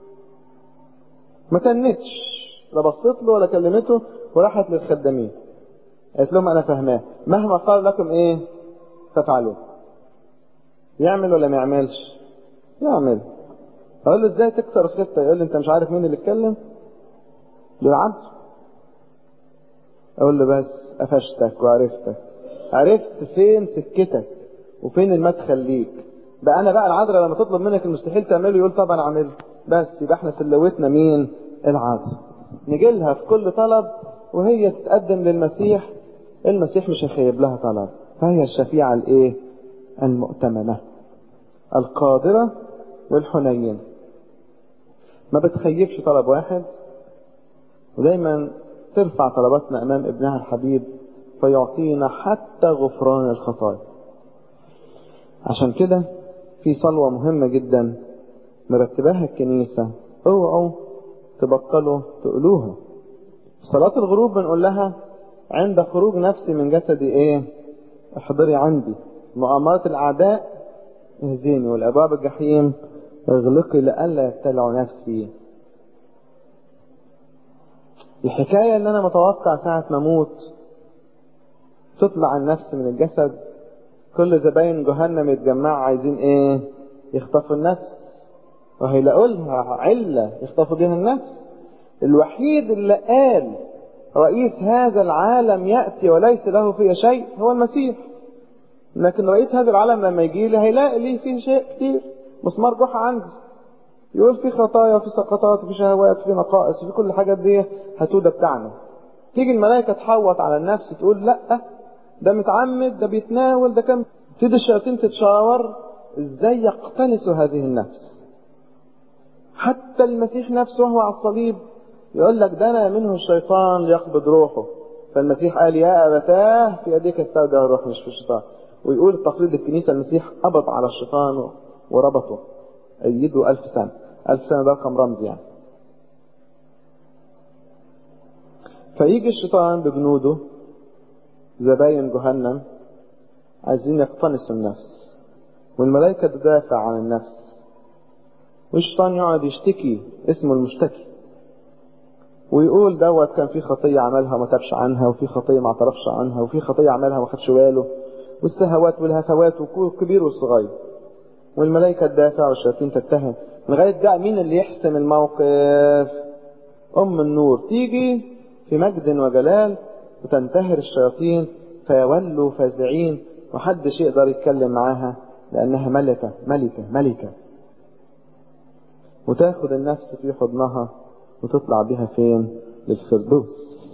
ما تنتش لا بصيت له ولا كلمته وراحت للخدامين قالت لهم انا فاهماه مهما قال لكم ايه تفعلوا يعمل ولا ما يعملش يعمل اقول له ازاي تكسر الخطه يقول لي انت مش عارف مين اللي اتكلم للعبد اقول له بس قفشتك وعرفتك عرفت فين سكتك وفين المدخل ليك بقى انا بقى العذراء لما تطلب منك المستحيل تعمله يقول طبعا اعمله بس يبقى احنا سلوتنا مين العذراء نجي لها في كل طلب وهي تتقدم للمسيح المسيح مش هيخيب لها طلب فهي الشفيعة الايه المؤتمنة القادرة والحنين ما بتخيبش طلب واحد ودايما ترفع طلباتنا امام ابنها الحبيب فيعطينا حتى غفران الخطايا عشان كده في صلوة مهمة جدا مرتباها الكنيسة اوعوا تبطلوا تقولوها صلاة الغروب بنقول لها عند خروج نفسي من جسدي ايه احضري عندي مؤامرة الاعداء اهزيني والابواب الجحيم اغلقي لئلا يبتلعوا نفسي الحكاية ان انا متوقع ساعة ما اموت تطلع النفس من الجسد كل زباين جهنم يتجمعوا عايزين ايه يخطفوا النفس وهيلاقوا لها علة يخطفوا بيها النفس الوحيد اللي قال رئيس هذا العالم يأتي وليس له فيه شيء هو المسيح لكن رئيس هذا العالم لما يجي لي هيلاقي ليه فيه شيء كتير مسمار جحا عندي يقول في خطايا وفي سقطات وفي شهوات وفي نقائص وفي كل الحاجات دي هاتوا ده بتاعنا تيجي الملائكة تحوط على النفس تقول لا ده متعمد ده بيتناول ده كم تبتدي الشياطين تتشاور ازاي يقتنسوا هذه النفس حتى المسيح نفسه وهو على الصليب يقول لك دنا منه الشيطان ليقبض روحه فالمسيح قال يا أبتاه في يديك استودع الروح مش في الشيطان ويقول التقليد الكنيسة المسيح قبض على الشيطان وربطه أيده ألف سنة ألف سنة ده رقم رمزي يعني فيجي الشيطان بجنوده زباين جهنم عايزين يقتنصوا النفس والملائكة تدافع عن النفس والشيطان يقعد يشتكي اسمه المشتكي ويقول دوت كان في خطية عملها وما تابش عنها وفي خطية ما اعترفش عنها وفي خطية عملها وما خدش باله والسهوات والهفوات والكبير والصغير والملائكة تدافع والشياطين تتهم لغاية بقى مين اللي يحسم الموقف أم النور تيجي في مجد وجلال وتنتهر الشياطين فيولوا فازعين محدش يقدر يتكلم معاها لأنها ملكة ملكة ملكة وتاخد النفس في حضنها وتطلع بها فين للفردوس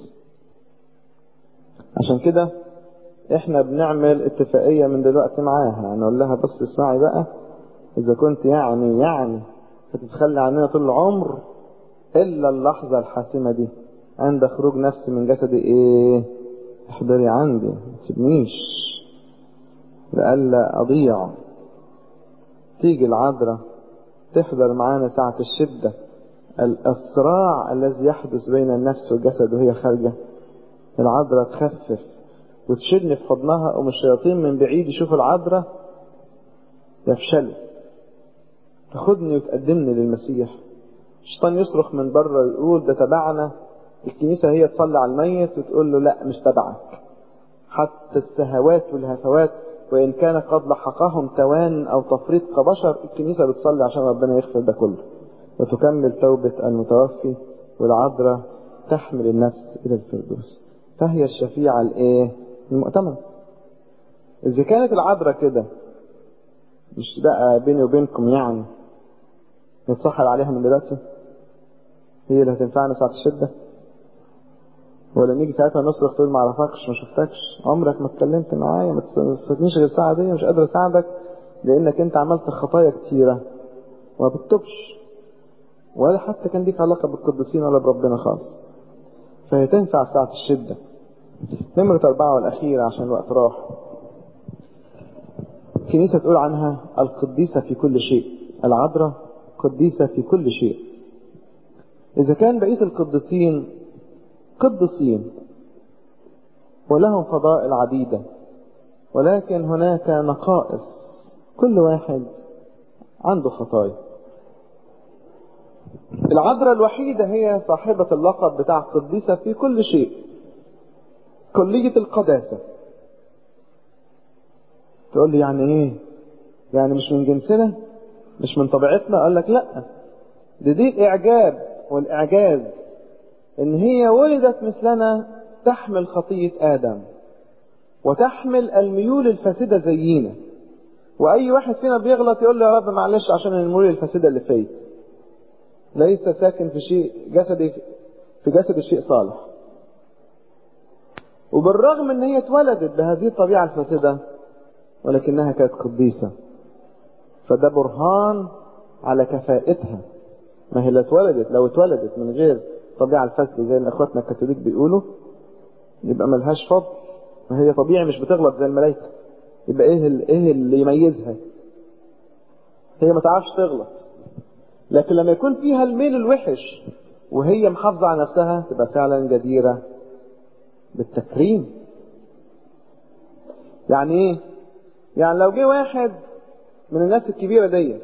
عشان كده احنا بنعمل اتفاقية من دلوقتي معاها نقول لها بص اسمعي بقى اذا كنت يعني يعني هتتخلى عننا طول العمر الا اللحظة الحاسمة دي عند خروج نفسي من جسدي ايه احضري عندي ما تسيبنيش لألا اضيع تيجي العذراء تحضر معانا ساعة الشدة الصراع الذي يحدث بين النفس والجسد وهي خارجة العذراء تخفف وتشدني في حضنها ومن الشياطين من بعيد يشوف العذراء يفشلوا تاخدني وتقدمني للمسيح الشيطان يصرخ من بره ويقول ده تبعنا الكنيسة هي تصلي على الميت وتقول له لا مش تبعك حتى السهوات والهفوات وإن كان قد لحقهم توان أو تفريط كبشر الكنيسة بتصلي عشان ربنا يغفر ده كله وتكمل توبة المتوفي والعذراء تحمل النفس إلى الفردوس فهي الشفيعة الإيه؟ المؤتمن إذا كانت العذراء كده مش بقى بيني وبينكم يعني نتصحر عليها من دلوقتي هي اللي هتنفعنا ساعة الشدة ولا نيجي ساعتها نصرخ تقول ما اعرفكش ما شفتكش عمرك ما اتكلمت معايا ما تستنيش غير الساعة دي مش قادر اساعدك لانك انت عملت خطايا كتيرة وما بتتوبش ولا حتى كان ليك علاقة بالقديسين ولا بربنا خالص فهي تنفع ساعة الشدة نمرة أربعة والأخيرة عشان الوقت راح الكنيسة تقول عنها القديسة في كل شيء العذراء قديسة في كل شيء إذا كان بقية القديسين قديسين ولهم فضائل عديدة ولكن هناك نقائص كل واحد عنده خطايا العذراء الوحيدة هي صاحبة اللقب بتاع قديسة في كل شيء كلية القداسة تقول لي يعني ايه يعني مش من جنسنا مش من طبيعتنا قال لك لا دي دي الاعجاب والاعجاز ان هي ولدت مثلنا تحمل خطية ادم وتحمل الميول الفاسدة زينا واي واحد فينا بيغلط يقول له يا رب معلش عشان الميول الفاسدة اللي فيا ليس ساكن في شيء جسدي في جسد الشيء صالح وبالرغم ان هي اتولدت بهذه الطبيعة الفاسدة ولكنها كانت قديسة فده برهان على كفاءتها ما هي لا اتولدت لو اتولدت من غير الطبيعة الفاسدة زي ما اخواتنا الكاثوليك بيقولوا يبقى ملهاش فضل ما هي طبيعي مش بتغلط زي الملائكة يبقى ايه ال- ايه اللي يميزها هي ما تعرفش تغلط لكن لما يكون فيها الميل الوحش وهي محافظة على نفسها تبقى فعلا جديرة بالتكريم يعني ايه يعني لو جه واحد من الناس الكبيرة دي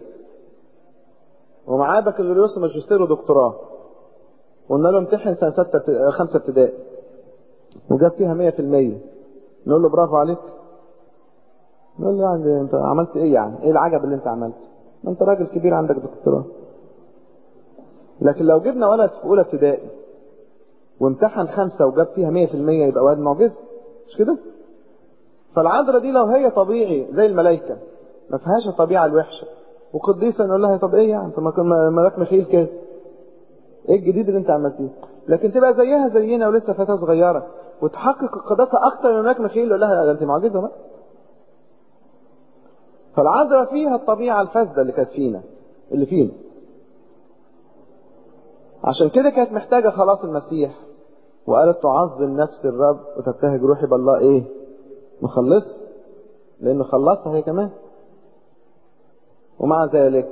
ومعاه بكالوريوس وماجستير ودكتوراه وقلنا له امتحن سنة ستة خمسة ابتدائي وجاب فيها مية في المية نقول له برافو عليك نقول له يعني انت عملت ايه يعني ايه العجب اللي انت عملته ما انت راجل كبير عندك دكتوراه لكن لو جبنا ولد في اولى ابتدائي وامتحن خمسة وجاب فيها مية في المية يبقى ولد معجزة مش كده فالعذراء دي لو هي طبيعي زي الملائكة ما فيهاش الطبيعة الوحشة وقديسة نقول لها طب ايه يعني انت ما كان ملاك مخيل كده ايه الجديد اللي انت عملتيه لكن تبقى زيها زينا ولسه فتاة صغيرة وتحقق القداسة اكتر من ملاك مخيل يقول لها ده انت معجزة بقى فالعذراء فيها الطبيعة الفاسدة اللي كانت فينا اللي فينا عشان كده كانت محتاجة خلاص المسيح وقالت تعظم نفس الرب وتبتهج روحي بالله ايه مخلص لانه خلصها هي كمان ومع ذلك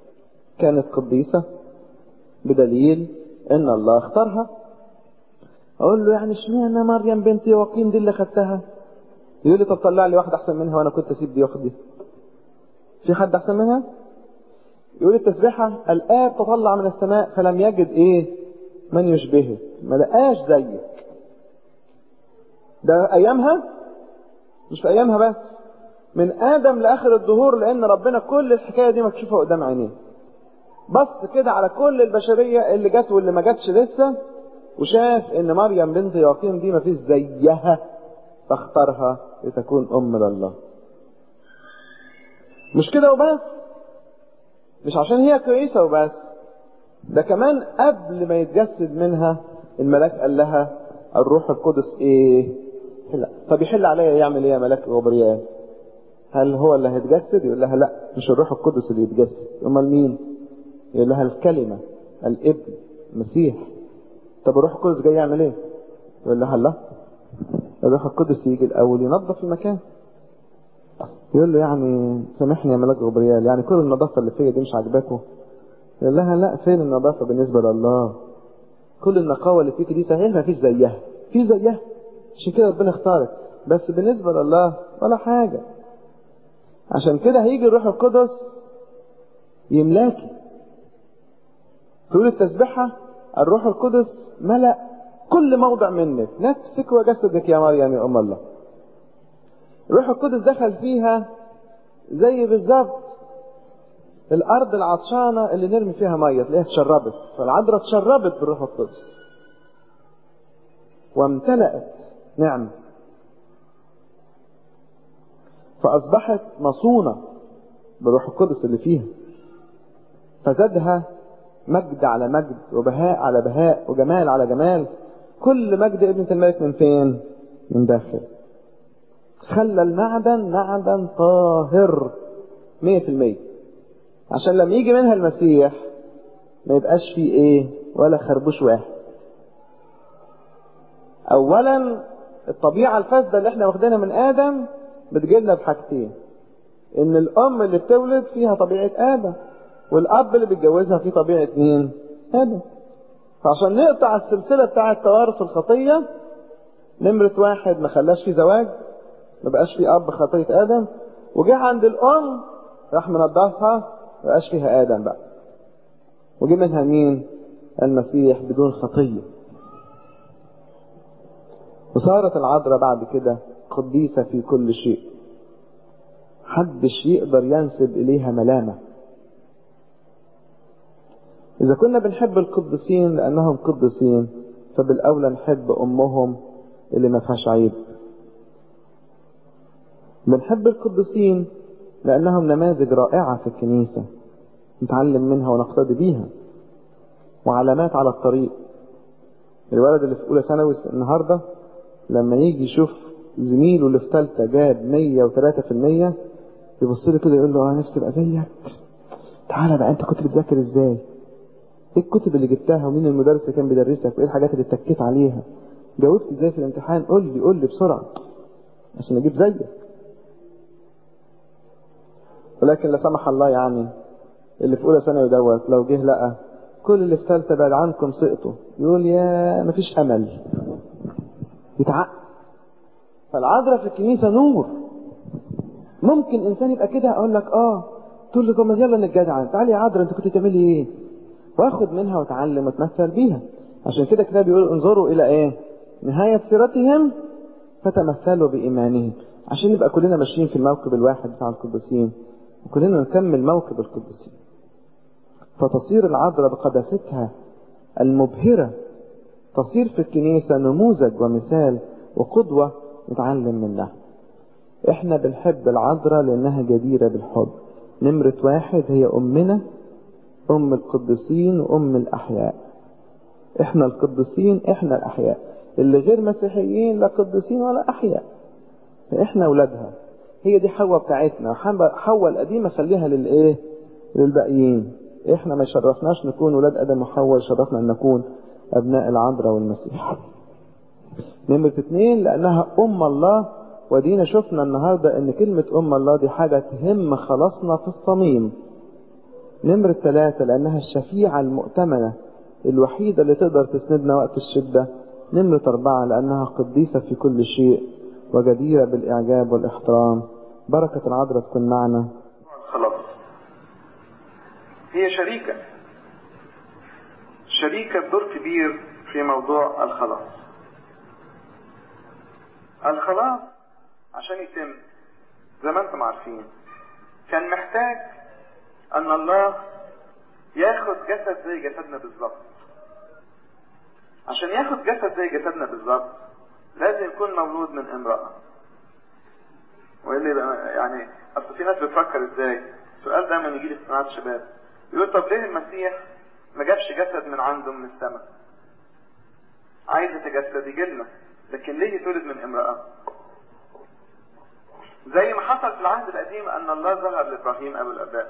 كانت قديسة بدليل ان الله اختارها اقول له يعني اشمعنى مريم بنت يواقيم دي اللي خدتها يقول لي طب طلع لي واحده احسن منها وانا كنت اسيب دي واخد دي في حد احسن منها يقول التسبيحه الاب تطلع من السماء فلم يجد ايه من يشبهه ما لقاش زيك ده ايامها مش في ايامها بس من ادم لاخر الدهور لان ربنا كل الحكايه دي مكشوفه قدام عينيه بص كده على كل البشريه اللي جت واللي ما جاتش لسه وشاف ان مريم بنت يقين دي ما فيش زيها فاختارها لتكون ام لله مش كده وبس مش عشان هي كويسه وبس ده كمان قبل ما يتجسد منها الملاك قال لها الروح القدس ايه لا طب يحل عليا يعمل ايه يا ملاك غبريال هل هو اللي هيتجسد يقول لها لا مش الروح القدس اللي يتجسد امال مين يقول لها الكلمه الابن المسيح طب الروح القدس جاي يعمل ايه يقول لها لا الروح القدس يجي الاول ينظف المكان يقول له يعني سامحني يا ملاك غبريال يعني كل النظافه اللي فيا دي مش عاجباكم يقول لها لا فين النظافه بالنسبه لله كل النقاوه اللي فيك دي صحيح ما فيش زيها في زيها عشان كده ربنا اختارك بس بالنسبه لله ولا حاجه عشان كده هيجي الروح القدس يملاكي تقول التسبيحه الروح القدس ملأ كل موضع منك نفسك وجسدك يا مريم يا ام الله الروح القدس دخل فيها زي بالظبط الارض العطشانه اللي نرمي فيها ميه تلاقيها اتشربت فالعذراء اتشربت بالروح القدس وامتلأت نعم فاصبحت مصونه بالروح القدس اللي فيها فزادها مجد على مجد وبهاء على بهاء وجمال على جمال كل مجد ابنة الملك من فين؟ من داخل خلى المعدن معدن طاهر مية في المية عشان لما يجي منها المسيح ما يبقاش فيه ايه ولا خربوش واحد اولا الطبيعة الفاسدة اللي احنا واخدينها من ادم بتجيلنا بحاجتين ان الام اللي بتولد فيها طبيعة ادم والاب اللي بيتجوزها فيه طبيعة مين ادم فعشان نقطع السلسلة بتاعة توارث الخطية نمرة واحد ما خلاش فيه زواج ما بقاش فيه اب خطية ادم وجه عند الام راح منضفها ما بقاش فيها ادم بقى وجه منها مين المسيح بدون خطية وصارت العذراء بعد كده قديسة في كل شيء حدش يقدر ينسب إليها ملامة إذا كنا بنحب القديسين لأنهم قديسين فبالأولى نحب أمهم اللي ما فيهاش عيب بنحب القديسين لأنهم نماذج رائعة في الكنيسة نتعلم منها ونقتدي بيها وعلامات على الطريق الولد اللي في أولى ثانوي النهاردة لما يجي يشوف زميله اللي في ثالثة جاب 103% يبص له كده يقول له اه نفسي ابقى زيك تعالى بقى انت كنت بتذاكر ازاي؟ ايه الكتب اللي جبتها ومين المدرس اللي كان بيدرسك وايه الحاجات اللي اتكيت عليها؟ جاوبت ازاي في الامتحان؟ قول لي قول لي بسرعة عشان اجيب زيك ولكن لا سمح الله يعني اللي في اولى ثانوي دوت لو جه لقى كل اللي في ثالثه بعد عنكم سقطوا يقول يا مفيش امل يتعق فالعذراء في الكنيسه نور ممكن انسان يبقى كده اقول لك اه تقول له طب ما يلا نتجدع تعالي يا عذراء انت كنت بتعملي ايه؟ واخد منها واتعلم واتمثل بيها عشان كده كده بيقول انظروا الى ايه؟ نهايه سيرتهم فتمثلوا بايمانهم عشان نبقى كلنا ماشيين في الموكب الواحد بتاع القديسين وكلنا نكمل موكب القديسين فتصير العذراء بقداستها المبهرة تصير في الكنيسة نموذج ومثال وقدوة نتعلم منها احنا بنحب العذراء لانها جديرة بالحب نمرة واحد هي امنا ام القديسين وام الاحياء احنا القديسين احنا الاحياء اللي غير مسيحيين لا قديسين ولا احياء فاحنا اولادها هي دي حواء بتاعتنا حواء القديمة خليها للايه للباقيين احنا ما شرفناش نكون ولاد ادم وحواء شرفنا ان نكون ابناء العذراء والمسيح نمرة اتنين لانها ام الله ودينا شفنا النهاردة ان كلمة ام الله دي حاجة تهم خلاصنا في الصميم نمرة ثلاثة لانها الشفيعة المؤتمنة الوحيدة اللي تقدر تسندنا وقت الشدة نمرة أربعة لأنها قديسة في كل شيء وجديرة بالإعجاب والاحترام بركة العذراء تكون معنا خلاص هي شريكة شريكة دور كبير في موضوع الخلاص الخلاص عشان يتم زي ما انتم عارفين كان محتاج ان الله ياخد جسد زي جسدنا بالظبط عشان ياخد جسد زي جسدنا بالظبط لازم يكون مولود من امرأة والا يبقى يعني اصل في ناس بتفكر ازاي السؤال دايما يجي لي في قناعات الشباب يقول طب ليه المسيح ما جابش جسد من عنده من السماء عايز يتجسد يجي لنا لكن ليه يتولد من امرأة زي ما حصل في العهد القديم ان الله ظهر لابراهيم ابو الاباء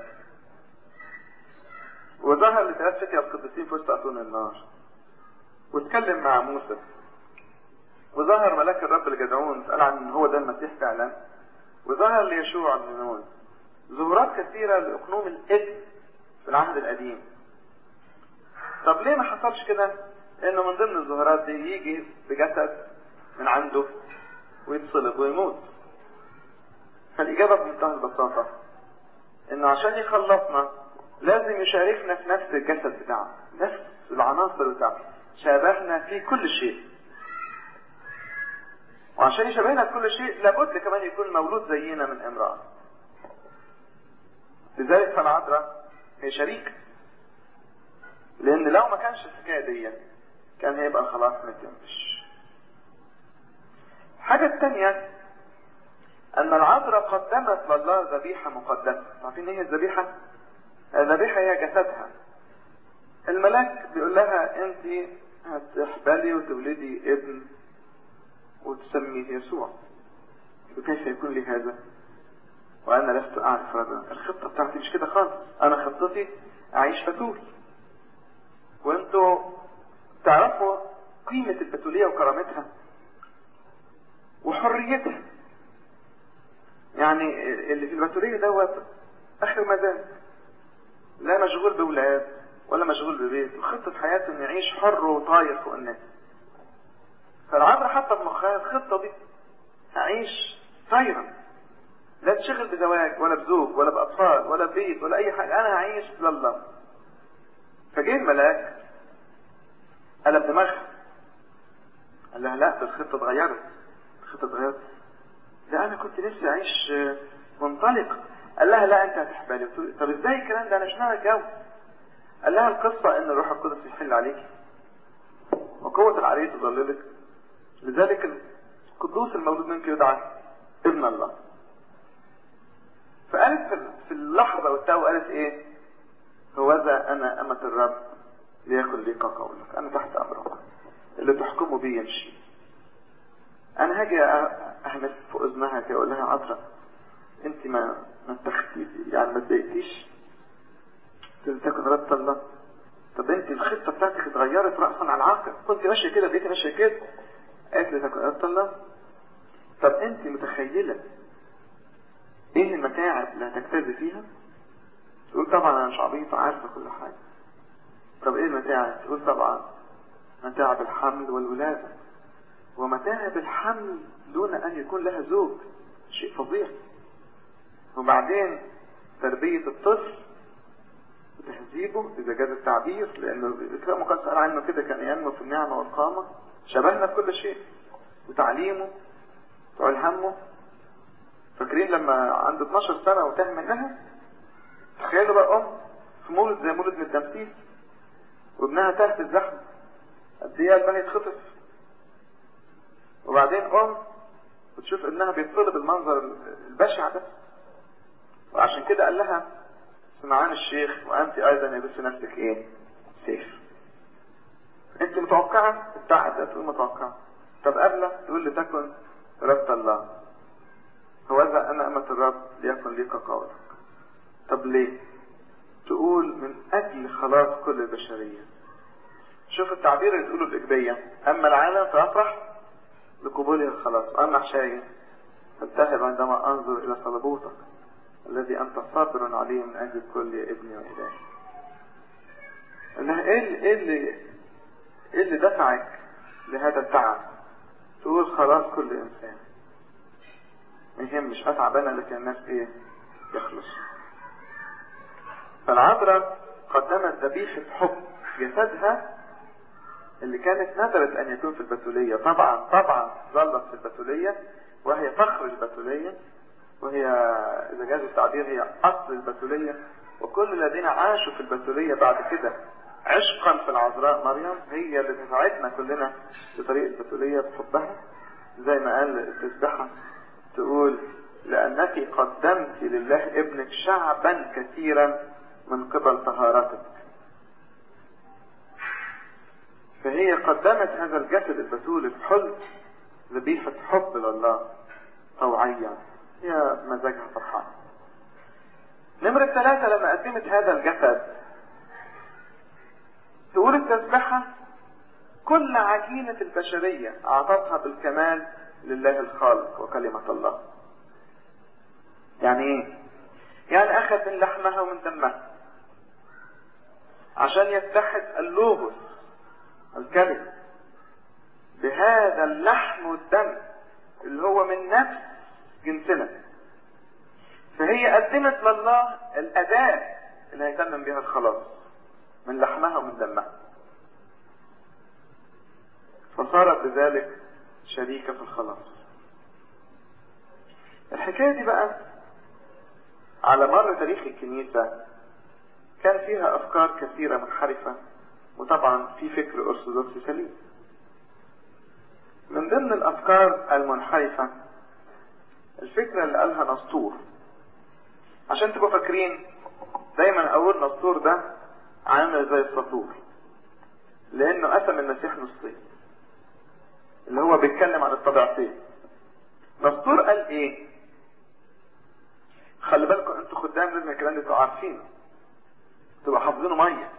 وظهر لثلاث فتية القديسين في وسط اطون النار واتكلم مع موسى وظهر ملاك الرب لجدعون قال عن ان هو ده المسيح فعلا وظهر ليشوع بن نون ظهورات كثيرة لأقنوم الابن في العهد القديم طب ليه ما حصلش كده انه من ضمن الظهورات دي يجي بجسد من عنده ويتصلب ويموت فالإجابة بمنتهى البساطة انه عشان يخلصنا لازم يشاركنا في نفس الجسد بتاعه نفس العناصر بتاعته شابهنا في كل شيء وعشان يشبهنا في كل شيء لابد كمان يكون مولود زينا من امرأة لذلك فالعذراء هي شريك لان لو ما كانش الحكايه دي كان هيبقى خلاص ما يتمش الحاجة الثانية أن العذراء قدمت لله ذبيحة مقدسة عارفين إيه الذبيحة؟ الذبيحة هي جسدها الملاك بيقول لها أنت هتحبلي وتولدي ابن وتسميه يسوع وكيف يكون لي هذا؟ وأنا لست أعرف ربنا الخطة بتاعتي مش كده خالص أنا خطتي أعيش فتول وأنتوا تعرفوا قيمة البتولية وكرامتها وحريتها يعني اللي في البتولية دوت آخر مزاج لا مشغول بولاد ولا مشغول ببيت وخطة حياته انه يعيش حر وطاير فوق الناس فالعذراء حاطه في مخها الخطة دي هعيش طايرة لا تشغل بزواج ولا بزوج ولا بأطفال ولا ببيت ولا أي حاجة أنا هعيش لله فجه الملاك قلب دماغها قال لها لا ده الخطة اتغيرت الخطة اتغيرت ده أنا كنت نفسي أعيش منطلق قال لها لا أنت هتحبالي طب إزاي الكلام ده أنا مش ناوي أتجوز قال لها القصة إن الروح القدس يحل عليك وقوة العريس تظللك لذلك القدوس المولود منك يدعى ابن الله فقالت في اللحظة والتو قالت ايه هوذا انا امة الرب ليكن لي قولك انا تحت امرك اللي تحكمه بيه يمشي انا هاجي اهمس في اذنها كده اقول لها عطرة انت ما ما اتخذتي يعني ما اتضايقتيش تكن رد الله طب انت الخطه بتاعتك اتغيرت راسا على العقل كنت ماشيه كده بقيتي ماشيه كده قالت لي تكن رد الله طب انت متخيله ايه المتاعب اللي هتجتازي فيها تقول طبعا انا مش عبيطه عارفه كل حاجه طب ايه المتاعب تقول طبعا متاعب الحمل والولاده ومتاعب الحمل دون ان يكون لها زوج شيء فظيع وبعدين تربيه الطفل وتهذيبه اذا جاز التعبير لانه الكتاب المقدس قال عنه كده كان ينمو في النعمه والقامه شبهنا في كل شيء وتعليمه وإلهامه فاكرين لما عنده 12 سنة وتاه منها تخيلوا بقى أم في مولد زي مولد من التمسيس وابنها تاه في الزحمة قد إيه قلبها يتخطف وبعدين أم وتشوف ابنها بيتصلب المنظر البشع ده وعشان كده قال لها سمعان الشيخ وأنت أيضا يلبس نفسك إيه؟ سيف أنت متوقعة؟ التعب ده تقول متوقعة طب قبله تقول لتكن رب الله هوذا أنا أمة الرب ليكن ليك قولك طب ليه تقول من أجل خلاص كل البشرية شوف التعبير اللي تقوله الإجبية أما العالم فأفرح لقبوله الخلاص وأما حشاية فابتهب عندما أنظر إلى صلبوتك الذي أنت صابر عليه من أجل كل يا ابني وإلهي قال لها إيه اللي, إيه اللي, إيه اللي دفعك لهذا التعب تقول خلاص كل انسان ما يهمش اتعب انا لكن الناس ايه يخلص فالعذراء قدمت ذبيحة حب جسدها اللي كانت ندرت ان يكون في البتولية طبعا طبعا ظلت في البتولية وهي فخر البتولية وهي اذا جاز التعبير هي اصل البتولية وكل الذين عاشوا في البتولية بعد كده عشقا في العذراء مريم هي اللي تساعدنا كلنا بطريق البتولية بحبها زي ما قال التسبحة تقول لأنك قدمت لله ابنك شعبا كثيرا من قبل طهارتك فهي قدمت هذا الجسد البتول الحلو ذبيحة حب لله طوعية هي مزاجها فرحان نمرة ثلاثة لما قدمت هذا الجسد تقول التسبحة كل عجينة البشرية أعطتها بالكمال لله الخالق وكلمة الله يعني ايه يعني اخذ من لحمها ومن دمها عشان يتحد اللوغوس الكلمة بهذا اللحم والدم اللي هو من نفس جنسنا فهي قدمت لله الأداة اللي هيتمم بها الخلاص من لحمها ومن دمها فصارت بذلك شريكة في الخلاص الحكاية دي بقى على مر تاريخ الكنيسة كان فيها أفكار كثيرة منحرفة وطبعا في فكر أرثوذكسي سليم من ضمن الأفكار المنحرفة الفكرة اللي قالها نسطور عشان تبقوا فاكرين دايما أقول نسطور ده عامل زي السطور لأنه قسم المسيح نصين اللي هو بيتكلم عن الطبيعتين نسطور قال ايه خلي بالكم انتوا خدام لازم الكلام ده تبقوا عارفينه تبقوا حافظينه ميه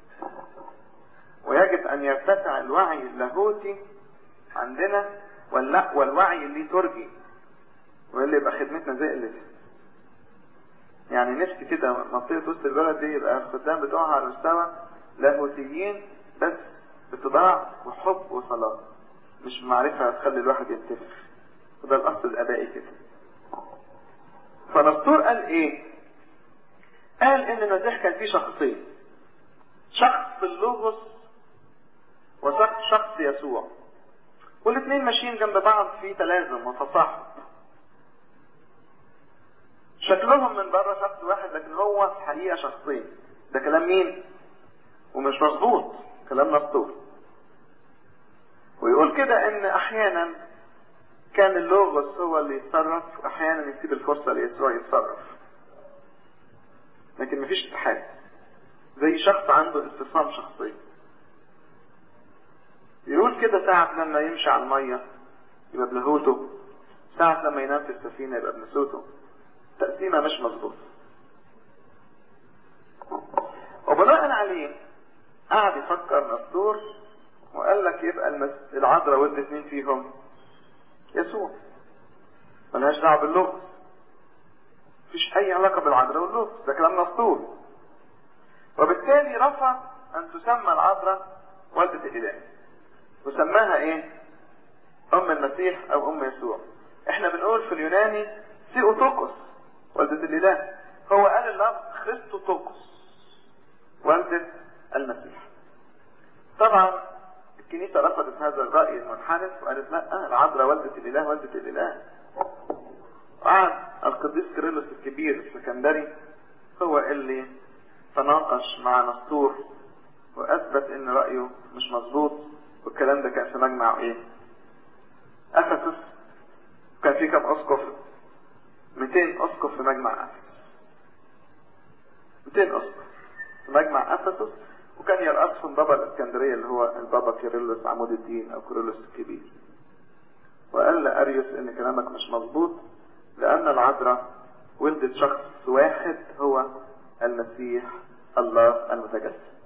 ويجب ان يرتفع الوعي اللاهوتي عندنا واللا والوعي الليتورجي واللي يبقى خدمتنا زي قلتها يعني نفسي كده منطقة وسط البلد دي يبقى الخدام بتوعها على مستوى لاهوتيين بس اتضاع وحب وصلاة مش معرفة تخلي الواحد ينتفخ وده الأصل الآبائي كده فنسطور قال إيه؟ قال إن المسيح كان فيه شخصين شخص اللوغوس وشخص يسوع والاثنين ماشيين جنب بعض في تلازم وتصاحب شكلهم من بره شخص واحد لكن هو في الحقيقة شخصين ده كلام مين؟ ومش مظبوط كلام نسطور ويقول كده ان احيانا كان اللوغوس هو اللي يتصرف واحيانا يسيب الفرصة ليسوع يتصرف لكن مفيش اتحاد زي شخص عنده انفصام شخصي يقول كده ساعة لما يمشي على المية يبقى بلاهوته ساعة لما ينام في السفينة يبقى بنسوته تقسيمة مش مظبوط وبناء عليه قعد يفكر نسطور وقال لك يبقى العذراء ولدت مين فيهم يسوع ملهاش دعوه باللغز مفيش اي علاقه بالعذراء واللغز ده كلام نسطور وبالتالي رفض ان تسمى العذراء والدة الاله وسماها ايه ام المسيح او ام يسوع احنا بنقول في اليوناني سيوتوكوس والدة الاله هو قال اللفظ خريستوتوكوس والدة المسيح طبعا الكنيسة رفضت هذا الرأي المنحرف وقالت لا العذراء والدة الإله والدة الإله وقعد القديس كيرلس الكبير السكندري هو اللي تناقش مع نسطور وأثبت إن رأيه مش مظبوط والكلام ده كان في مجمع إيه؟ أفسس كان في كم أسقف 200 أسقف في مجمع أفسس 200 أسقف في مجمع أفسس وكان يرأسهم بابا الإسكندرية اللي هو البابا كيرلس عمود الدين أو كيرلس الكبير وقال لأريوس إن كلامك مش مظبوط لأن العذراء ولدت شخص واحد هو المسيح الله المتجسد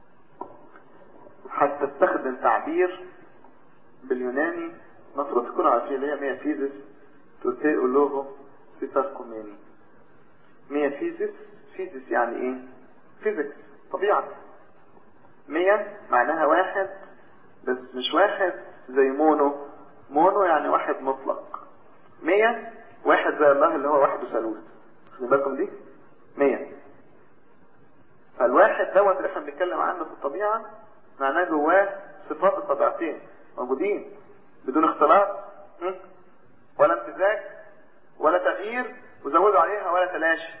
حتى استخدم تعبير باليوناني المفروض تكونوا عارفين اللي هي ميافيزيس توتيو لوغو سيسار كوميني ميافيزيس فيزيس يعني ايه فيزيكس طبيعة مية معناها واحد بس مش واحد زي مونو مونو يعني واحد مطلق مية واحد زي الله اللي هو واحد وثالوث خلي بالكم دي مية فالواحد دوت اللي احنا بنتكلم عنه في الطبيعة معناه جواه صفات الطبيعتين موجودين بدون اختلاط م? ولا امتزاج ولا تغيير وزودوا عليها ولا تلاشي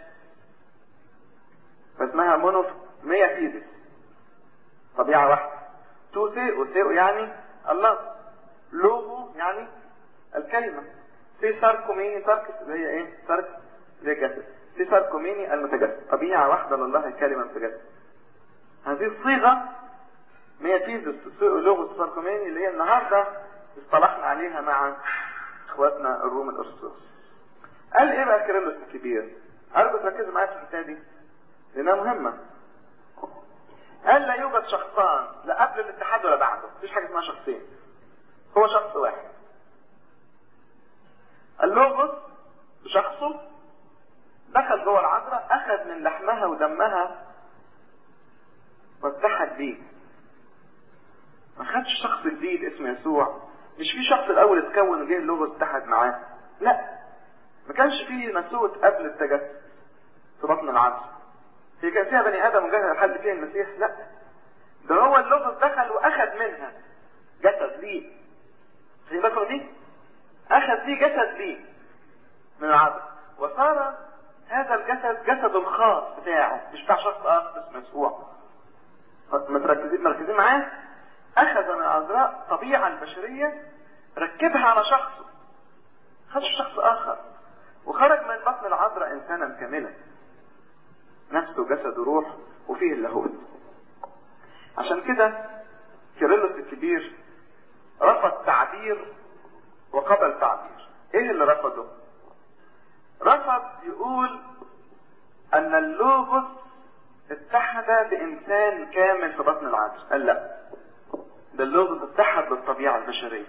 فاسمها مونو مية فيزيس طبيعة واحدة تو ثيو ثيو يعني الله لوغو يعني الكلمة سي ساركوميني ساركس اللي هي ايه ساركس اللي هي جسد سي ساركوميني المتجسد طبيعة واحدة لله الكلمة المتجسد هذه الصيغة ميافيزوس لوغوس ساركوميني اللي هي النهاردة اصطلحنا عليها مع اخواتنا الروم الارثوذكس قال ايه بقى كيرلس الكبير ارجو تركزوا معايا في الحته دي لانها مهمه قال لا يوجد شخصان لا قبل الاتحاد ولا بعده مفيش حاجه اسمها شخصين هو شخص واحد اللوغوس بشخصه دخل جوه العذراء اخذ من لحمها ودمها واتحد بيه ما خدش شخص جديد اسمه يسوع مش في شخص الاول اتكون وجه اللوغوس اتحد معاه لا ما كانش فيه نسوت قبل التجسد في بطن العذراء هي كان فيها بني ادم وجه لحد فيها المسيح لا ده هو اللوغوس دخل واخذ منها جسد ليه خلي بالكم دي اخذ ليه جسد ليه من العذراء وصار هذا الجسد جسد الخاص بتاعه مش بتاع شخص اخر اسمه يسوع مركزين مركزين معاه اخذ من العذراء الطبيعه البشريه ركبها على شخصه خدش شخص اخر وخرج من بطن العذراء انسانا كاملا نفسه جسد وروح وفيه اللاهوت عشان كده كيرلس الكبير رفض تعبير وقبل تعبير ايه اللي رفضه رفض يقول ان اللوغوس اتحد بانسان كامل في بطن العذراء قال لا ده اللوغوس اتحد بالطبيعه البشريه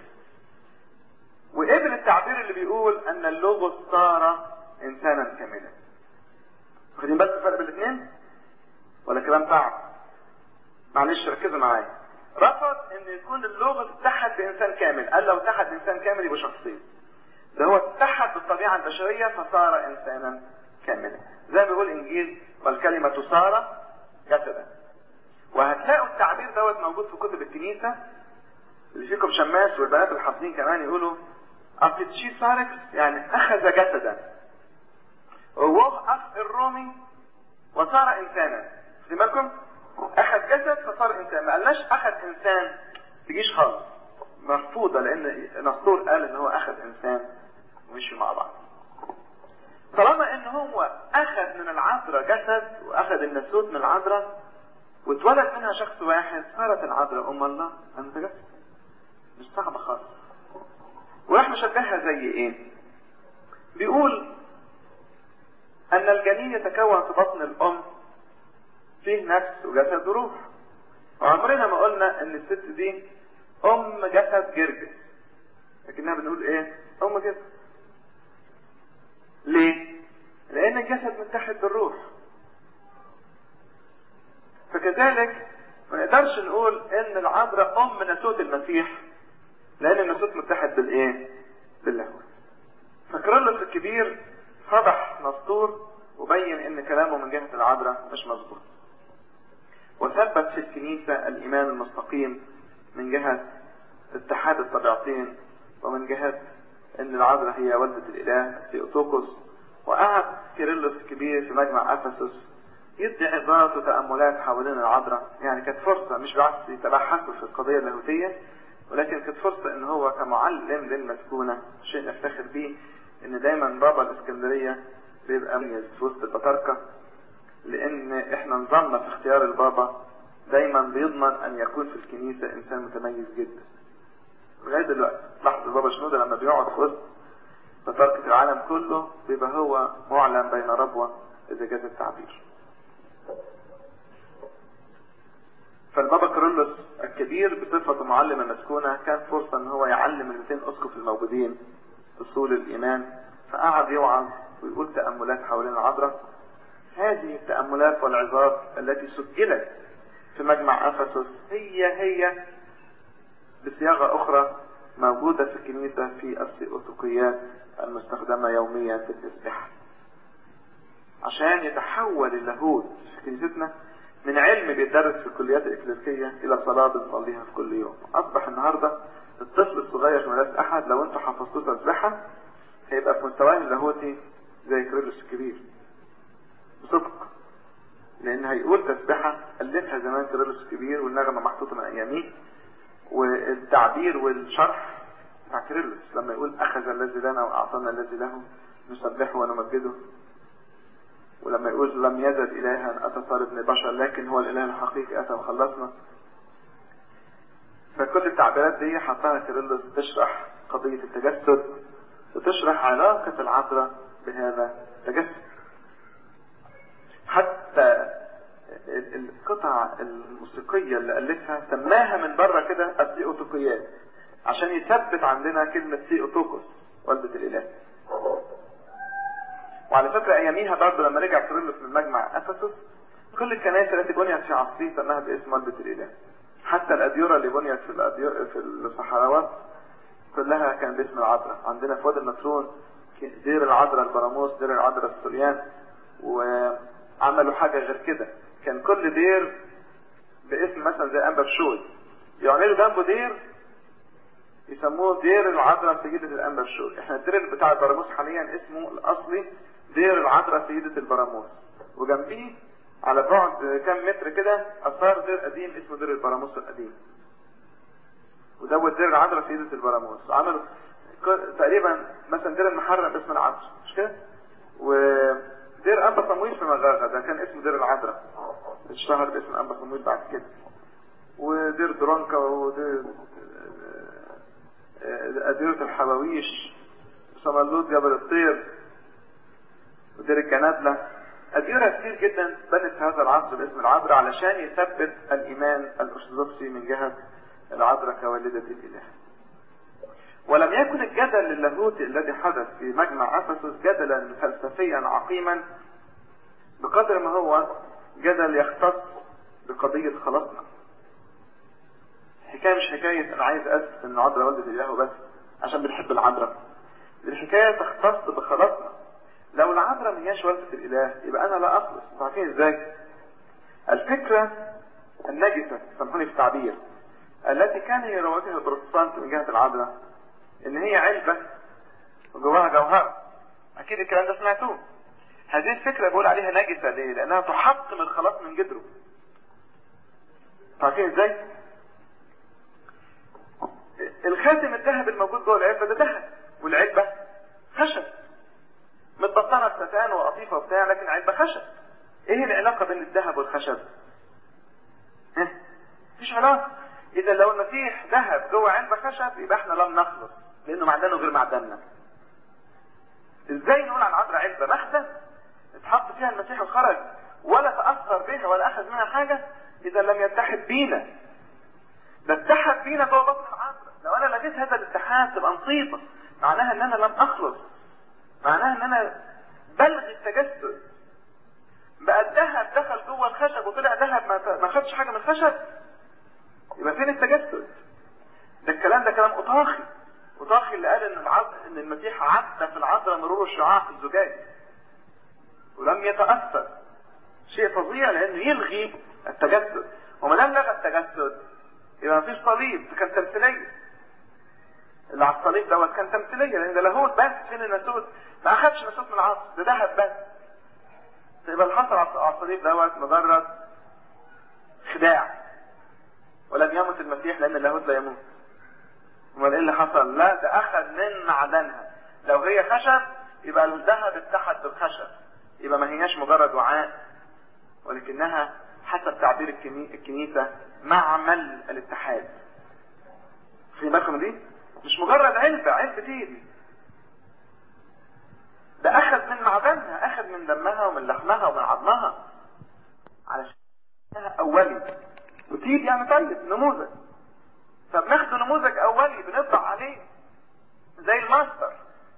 وقبل التعبير اللي بيقول ان اللوغوس صار انسانا كاملا واخدين بالكم الفرق بين الاثنين ولا كلام صعب معلش ركزوا معايا رفض ان يكون اللوغوس اتحد بانسان كامل قال لو اتحد بانسان كامل يبقى شخصين ده هو اتحد بالطبيعه البشريه فصار انسانا كاملا زي ما بيقول الانجيل والكلمه صار جسدا وهتلاقوا التعبير دوت موجود في كتب الكنيسه اللي فيكم شماس والبنات الحافظين كمان يقولوا أبتشي ساركس يعني أخذ جسدا ووه أخ الرومي وصار إنسانا خدي بالكم أخذ جسد فصار إنسان ما قالناش أخذ إنسان تجيش خالص مرفوضة لأن نسطور قال إن هو أخذ إنسان ومشي مع بعض طالما إن هو أخذ من العذراء جسد وأخذ الناسوت من العذراء واتولد منها شخص واحد صارت العذراء أم الله المتجسد مش صعبة خالص وراح مشبهها زي ايه بيقول ان الجنين يتكون في بطن الام فيه نفس وجسد وروح وعمرنا ما قلنا ان الست دي ام جسد جرجس لكنها بنقول ايه ام جرجس ليه لان الجسد متحد بالروح فكذلك ما نقدرش نقول ان العذراء ام ناسوت المسيح لان الناسوت متحد بالايه باللاهوت فكرولوس الكبير فضح نسطور وبين ان كلامه من جهة العذراء مش مظبوط وثبت في الكنيسة الايمان المستقيم من جهة اتحاد الطبيعتين ومن جهة ان العذراء هي والدة الاله السيوتوكوس وقعد كيرلس الكبير في مجمع افسس يدي عظات وتأملات حوالين العذراء يعني كانت فرصة مش بالعكس يتبحثوا في القضية اللاهوتية ولكن كانت فرصة ان هو كمعلم للمسكونة شيء نفتخر بيه ان دايما بابا الاسكندرية بيبقى مميز في وسط البطاركة لان احنا نظامنا في اختيار البابا دايما بيضمن ان يكون في الكنيسة انسان متميز جدا لغاية دلوقتي لاحظوا بابا شنودة لما بيقعد في وسط بطاركة العالم كله بيبقى هو معلم بين ربوة اذا جاز التعبير فالبابا كرولوس الكبير بصفة معلم المسكونة كان فرصة ان هو يعلم ال 200 اسقف الموجودين اصول الايمان فقعد يوعظ ويقول تأملات حوالين العذراء هذه التأملات والعظات التي سجلت في مجمع افسس هي هي بصياغة اخرى موجودة في الكنيسة في السيئوتوقيات المستخدمة يوميا في التسبيح عشان يتحول اللاهوت في كنيستنا من علم بيدرس في الكليات الإكليريكية إلى صلاة بنصليها في كل يوم أصبح النهاردة الطفل الصغير في مدرسة أحد لو أنتوا حفظتوه تسبيحة هيبقى في مستواه اللاهوتي زي كريلوس الكبير بصدق لأن هيقول تسبيحة ألفها زمان كريلوس الكبير والنغمة محطوطة من أياميه والتعبير والشرح بتاع كريلوس لما يقول أخذ الذي لنا وأعطانا الذي له نسبحه ونمجده ولما يقول لم يزل إلها أتى صار ابن بشر لكن هو الإله الحقيقي أتى وخلصنا فكل التعبيرات دي حطها كيرلس تشرح قضية التجسد وتشرح علاقة العذراء بهذا التجسد حتى القطع الموسيقية اللي ألفها سماها من بره كده السيئوتوكيات عشان يثبت عندنا كلمة سيئوتوكوس والدة الإله وعلى فكرة أياميها برضه لما رجع كيرلس من مجمع أفسس كل الكنائس التي بنيت في عصره سماها باسم والدة الإله حتى الأديرة اللي بنيت في الأديرة في الصحراوات كلها كان باسم العذراء عندنا في وادي النطرون دير العذراء البراموس دير العذراء السوريان وعملوا حاجة غير كده كان كل دير باسم مثلا زي أنبا بشوي يعملوا جنبه دير يسموه دير العذراء سيدة الأنبا بشوي احنا الدير بتاع البراموس حاليا اسمه الأصلي دير العذراء سيدة البراموس وجنبيه على بعد كام متر كده اثار دير قديم اسمه دير البراموس القديم ودوت دير العذراء سيدة البراموس وعملوا تقريبا مثلا دير المحرم باسم العذراء مش كده ودير انبا صمويل في مغاغة ده كان اسمه دير العذراء اشتهر باسم انبا صمويل بعد كده ودير درونكا ودير أديرة الحواويش سملوت جبل الطير ودير الجنادلة أديرة كتير جدا بنت في هذا العصر باسم العذراء علشان يثبت الإيمان الأرثوذكسي من جهة العذراء كوالدة الإله. ولم يكن الجدل اللاهوتي الذي حدث في مجمع أفسس جدلا فلسفيا عقيما بقدر ما هو جدل يختص بقضية خلاصنا. الحكاية مش حكاية أنا عايز أثبت إن العذراء والدة الإله بس عشان بنحب العذراء. الحكاية تختص بخلاصنا. لو العذراء ما هياش والدة الإله يبقى أنا لا أخلص عارفين إزاي؟ الفكرة النجسة سامحوني في التعبير التي كان يروجها البروتستانت من جهة العذراء إن هي علبة وجواها جوهر أكيد الكلام ده سمعتوه هذه الفكرة بقول عليها نجسة ليه؟ لأنها تحطم الخلاص من جدره عارفين إزاي؟ الخاتم الذهب الموجود جوه العلبة ده ذهب والعلبة خشب متبطنه بستان وقطيفه وبتاع لكن علبه خشب ايه العلاقه بين الذهب والخشب ها مفيش علاقه اذا لو المسيح ذهب جوه علبه خشب يبقى احنا لم نخلص لانه معدنه غير معدننا ازاي نقول عن عذراء علبه مخزن اتحط فيها المسيح وخرج ولا تاثر بها ولا اخذ منها حاجه اذا لم يتحد بينا ده اتحد بينا جوه بطن العذراء لو انا لغيت هذا الاتحاد تبقى مصيبه معناها ان انا لم اخلص معناها ان انا بلغي التجسد بقى الذهب دخل جوه الخشب وطلع ذهب ما خدش حاجه من الخشب يبقى فين التجسد ده الكلام ده كلام اطاخي اطاخي اللي قال ان العض... ان المسيح عدى في العذراء مرور الشعاع في الزجاج ولم يتاثر شيء فظيع لانه يلغي التجسد وما دام لغى التجسد يبقى مفيش صليب ده كان تمثيليه اللي على الصليب دوت كان تمثيليه لان ده لاهوت بس فين الناسوت ما اخدش ناسوت من العصر ده ذهب بس يبقى اللي حصل على الصليب دوت مجرد خداع ولم يمت المسيح لان اللاهوت لا يموت امال ايه اللي حصل لا ده اخذ من معدنها لو هي خشب يبقى الذهب اتحد بالخشب يبقى ما هياش مجرد وعاء ولكنها حسب تعبير الكنيسة معمل الاتحاد في بالكم دي مش مجرد علبة علبة ايدي ده اخذ من معدنها اخذ من دمها ومن لحمها ومن عظمها علشان اولي وتيد يعني طيب نموذج فبناخده نموذج اولي بنطبع عليه زي الماستر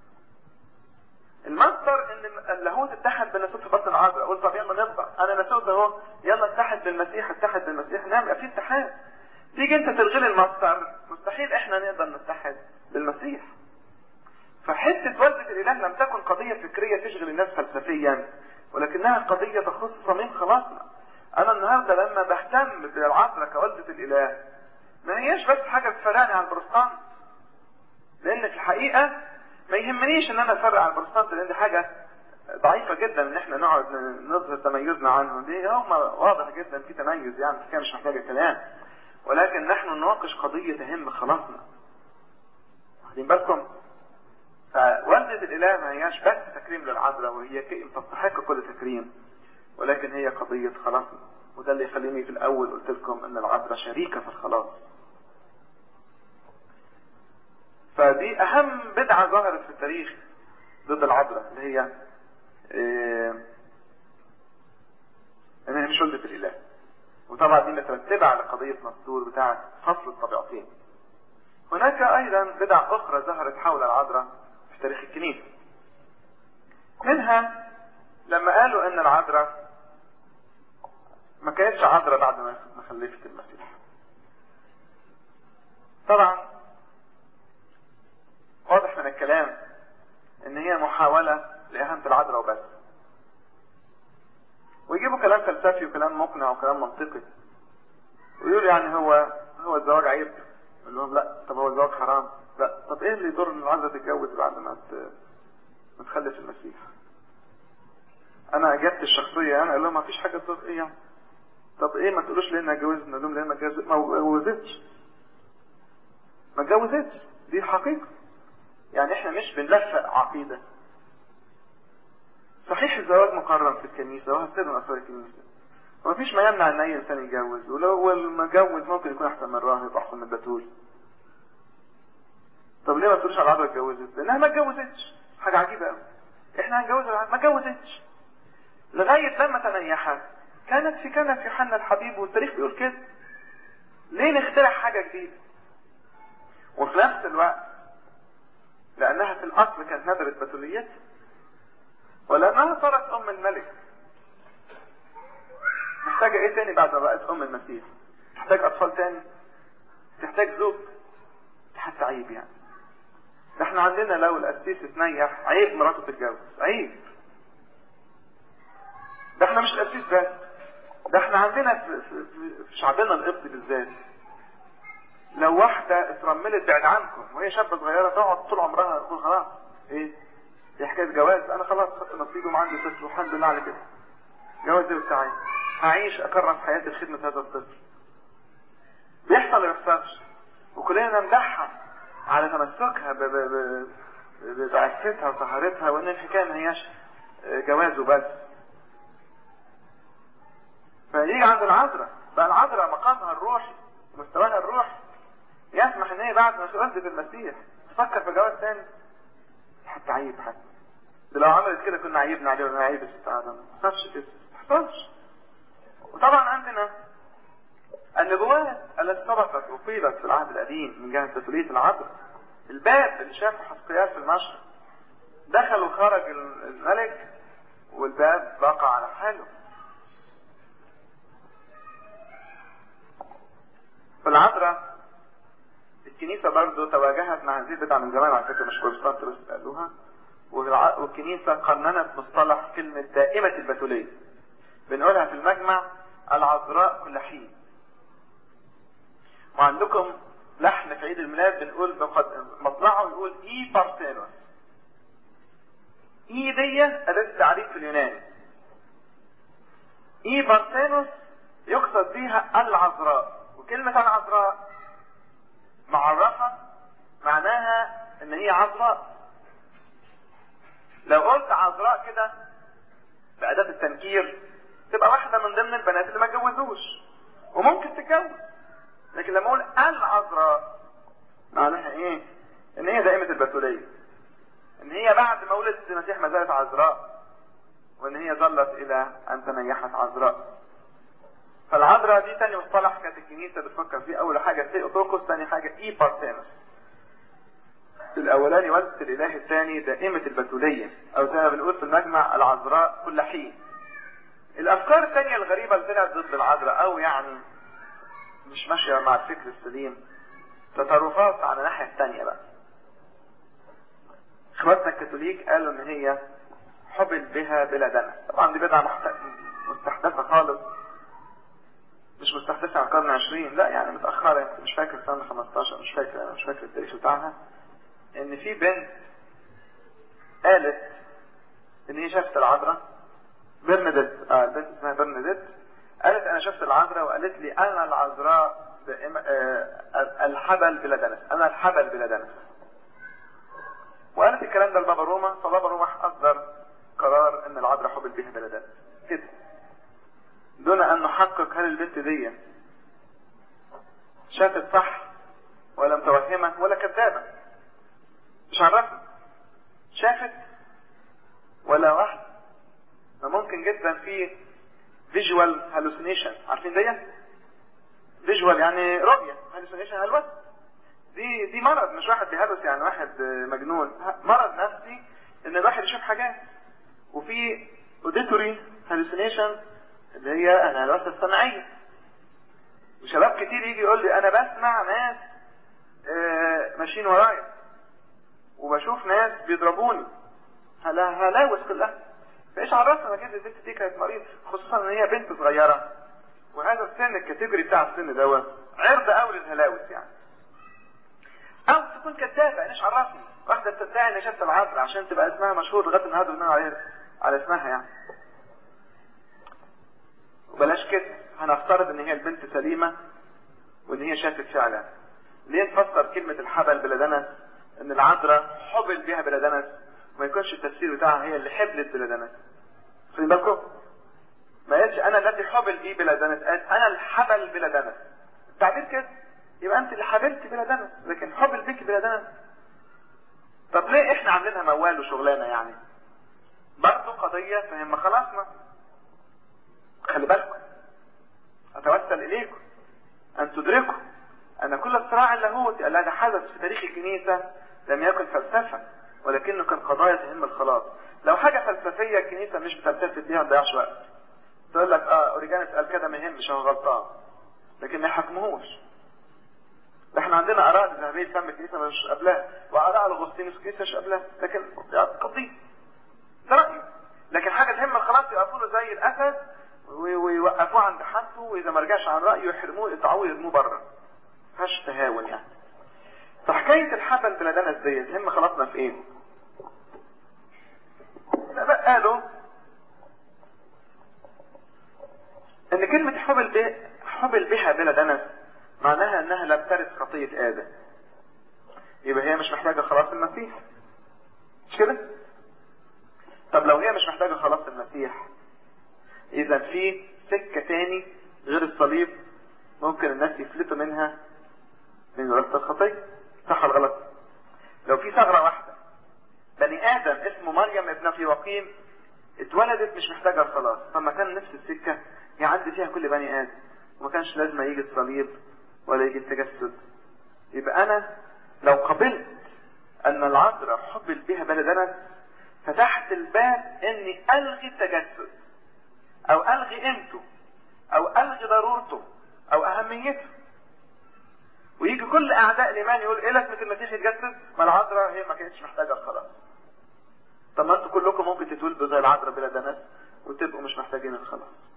الماستر ان اللاهوت اتحد بالناسوت في بطن العذراء قلت طب يلا نطبع انا ناسوت اهو يلا اتحد بالمسيح اتحد بالمسيح نعم يبقى في اتحاد تيجي انت تلغي لي المصدر مستحيل احنا نقدر نتحد بالمسيح فحتة والدة الإله لم تكن قضية فكرية تشغل الناس فلسفيا ولكنها قضية تخص صميم خلاصنا أنا النهاردة لما بهتم بالعذراء كوالدة الإله ما هياش بس حاجة تفرقني عن البروتستانت لأن في الحقيقة ما يهمنيش إن أنا أفرق عن البروتستانت لأن دي حاجة ضعيفة جدا إن إحنا نقعد نظهر تميزنا عنهم دي هم واضح جدا في تميز يعني كده مش محتاجة كلام ولكن نحن نناقش قضية تهم خلاصنا واخدين بالكم فوالدة الإله ما هياش بس تكريم للعذراء وهي كائن تستحق كل تكريم ولكن هي قضية خلاصنا وده اللي يخليني في الأول قلت لكم إن العذراء شريكة في الخلاص فدي أهم بدعة ظهرت في التاريخ ضد العذراء اللي هي إيه إنها مش ولدة الإله وطبعا دي مترتبة على قضية مسطور بتاعة فصل الطبيعتين هناك أيضا بدع أخرى ظهرت حول العذراء في تاريخ الكنيسة منها لما قالوا ان العذراء ما كانتش عذراء بعد ما خلفت المسيح طبعا واضح من الكلام ان هي محاولة لإهانة العذراء وبس ويجيبوا كلام فلسفي وكلام مقنع وكلام منطقي ويقولوا يعني هو هو الزواج عيب يقول لهم لا طب هو الزواج حرام لا طب ايه اللي يضر ان العذراء تتجوز بعد ما ما تخلف المسيح انا اجبت الشخصية انا اقول لهم ما فيش حاجة تضر ايه يعني طب ايه ما تقولوش ليه انها اتجوزت نقول لهم ليه ما اتجوزت ما اتجوزتش ما اتجوزتش دي حقيقة يعني احنا مش بنلفق عقيدة صحيح الزواج مقرر في الكنيسة وهو سر من اسرار الكنيسة وما فيش ما يمنع ان اي انسان يتجوز ولو المتجوز ممكن يكون احسن من الراهب احسن من البتول طب ليه ما تقولوش على العذراء اتجوزت لانها ما اتجوزتش حاجة عجيبة قوي احنا هنجوزها ما اتجوزتش لغاية لما تنيحت كانت في كنف يوحنا الحبيب والتاريخ بيقول كده ليه نخترع حاجة جديدة وفي نفس الوقت لأنها في الأصل كانت ندرة بتوليتها ولأنها صارت أم الملك محتاجة إيه تاني بعد ما بقت أم المسيح تحتاج أطفال تاني تحتاج زوج حتى عيب يعني ده احنا عندنا لو القسيس اتنيح عيب مراته تتجوز عيب ده احنا مش القسيس بس ده احنا عندنا في, في, في شعبنا القبطي بالذات لو واحدة اترملت بعد عنكم وهي شابة صغيرة تقعد طول عمرها تقول خلاص ايه دي حكاية جواز انا خلاص خدت نصيبي وعندي طفل والحمد لله على كده جوازي بتاعي هعيش اكرس حياتي لخدمة هذا الطفل بيحصل ولا بيحصلش وكلنا نمدحها على تمسكها بعفتها وطهارتها وان الحكايه ما هياش جواز وبس فيجي عند العذراء بقى العذراء مقامها الروحي مستواها الروحي يسمح ان هي بعد ما ولدت المسيح تفكر في جواز تاني حتى عيب حتى لو عملت كده كنا عيبنا عليه ولا عيب ست ادم ما حصلش كده ما حصلش وطبعا عندنا النبوات التي سبقت وقيلت في العهد القديم من جهة تثليث العذراء الباب اللي شافه حسقيال في المشرق دخل وخرج الملك والباب بقى على حاله في العذراء الكنيسة برضه تواجهت مع هذه البدعة من زمان على فكرة مش بروتستانت بس قالوها والكنيسة قننت مصطلح كلمة دائمة البتولية بنقولها في المجمع العذراء كل حين وعندكم لحن في عيد الميلاد بنقول مطلعه يقول اي بارتينوس اي دي اداة التعريف في اليوناني اي بارتينوس يقصد بها العذراء وكلمة العذراء معرفة معناها ان هي عذراء لو قلت عذراء كده بأداة التنكير تبقى واحدة من ضمن البنات اللي ما اتجوزوش وممكن تتجوز لكن لما اقول العذراء معناها ايه ان هي دائمة البتولية ان هي بعد ما ولدت المسيح ما زالت عذراء وان هي ظلت الى ان تنيحت عذراء فالعذراء دي تاني مصطلح كانت الكنيسة بتفكر فيه اول حاجة ثيوتوكوس تاني حاجة اي بارتينوس الاولاني والدة الاله الثاني دائمة البتولية او زي ما بنقول في المجمع العذراء كل حين الافكار الثانية الغريبة اللي طلعت ضد العذراء او يعني مش ماشية مع الفكر السليم تصرفات على الناحية التانية بقى اخواتنا الكاثوليك قالوا ان هي حبل بها بلا دنس طبعا دي بدعة محت- مستحدثة خالص مش مستحدثة على القرن العشرين لا يعني متأخرة يمكن مش فاكر سنة 15 مش فاكر انا مش فاكر التاريخ بتاعها ان في بنت قالت ان هي شافت العذراء برناديت اه البنت اسمها برناديت قالت انا شفت العذراء وقالت لي انا العذراء دائما آه الحبل بلا دنس انا الحبل بلا دنس وقالت الكلام ده لبابا روما فبابا روما اصدر قرار ان العذراء حبل بها بلا دنس كده دون ان نحقق هل البنت دي شافت صح ولا متوهمة ولا كذابة مش عرفنا شافت ولا واحد ما ممكن جدا في فيجوال هالوسينيشن عارفين دي فيجوال يعني رؤية هالوسينيشن هلوسة دي دي مرض مش واحد بيهلوس يعني واحد مجنون مرض نفسي ان الواحد يشوف حاجات وفي اوديتوري هالوسينيشن اللي هي الهلوسة السمعية وشباب كتير يجي يقول لي انا بسمع ناس آه، ماشيين ورايا وبشوف ناس بيضربوني هلا هلاوس كلها فايش عرفنا ما كده البنت دي كانت مريض خصوصا ان هي بنت صغيره وهذا السن الكاتيجوري بتاع السن دوت عرض قوي للهلاوس يعني او تكون كدابه ايش عرفني واحده بتدعي ان شافت العذراء عشان تبقى اسمها مشهور لغايه النهارده بنقول عليها على اسمها يعني وبلاش كده هنفترض ان هي البنت سليمه وان هي شافت فعلا ليه نفسر كلمه الحبل بلا دنس ان العذراء حبل بها بلا دنس ما يكونش التفسير بتاعها هي اللي حبلت بلا دنس خدين بالكم ما قالش انا التي حبل بي بلا دنس قالت انا الحبل بلا دنس التعبير كده يبقى انت اللي حبلت بلا دنس لكن حبل بك بلا دنس طب ليه احنا عاملينها موال وشغلانه يعني برضه قضيه فهم خلاصنا خلي بالكم اتوسل اليكم ان تدركوا ان كل الصراع اللاهوتي الذي حدث في تاريخ الكنيسه لم يكن فلسفه ولكنه كان قضايا تهم الخلاص لو حاجه فلسفيه الكنيسه مش بتلتفت ليها ما تضيعش وقت تقول لك اه اوريجانس قال كده ما يهمش هو غلطان لكن ما يحكموهوش ده احنا عندنا اراء ذهبيه تم الكنيسه مش قبلها واراء الاغسطينوس الكنيسه مش قبلها لكن قديس ده رايه لكن حاجه تهم الخلاص يقفوا له زي الاسد وي- ويوقفوه عند حده واذا ما رجعش عن رايه يحرموه يقطعوه يرموه بره فيهاش تهاون يعني فحكايه الحبل بلا دنس دي تهم خلاصنا في ايه؟ لا بقى قالوا ان كلمة حبل به حبل بها بلا دنس معناها انها لم ترث خطية ادم يبقى هي مش محتاجة خلاص المسيح مش كده؟ طب لو هي مش محتاجة خلاص المسيح اذا في سكة تاني غير الصليب ممكن الناس يفلتوا منها من وراثة الخطية صح ولا غلط؟ لو في ثغرة واحدة بني ادم اسمه مريم ابن في وقيم اتولدت مش محتاجة الخلاص فما كان نفس السكة يعدي فيها كل بني ادم وما كانش لازم يجي الصليب ولا يجي التجسد يبقى انا لو قبلت ان العذراء حبل بها بلا دنس فتحت الباب اني الغي التجسد او الغي قيمته او الغي ضرورته او اهميته ويجي كل اعداء الايمان يقول ايه لازمه المسيح يتجسد ما العذراء هي ما كانتش محتاجه الخلاص طب ما انتوا كلكم ممكن تتولدوا زي العذراء بلا دنس وتبقوا مش محتاجين الخلاص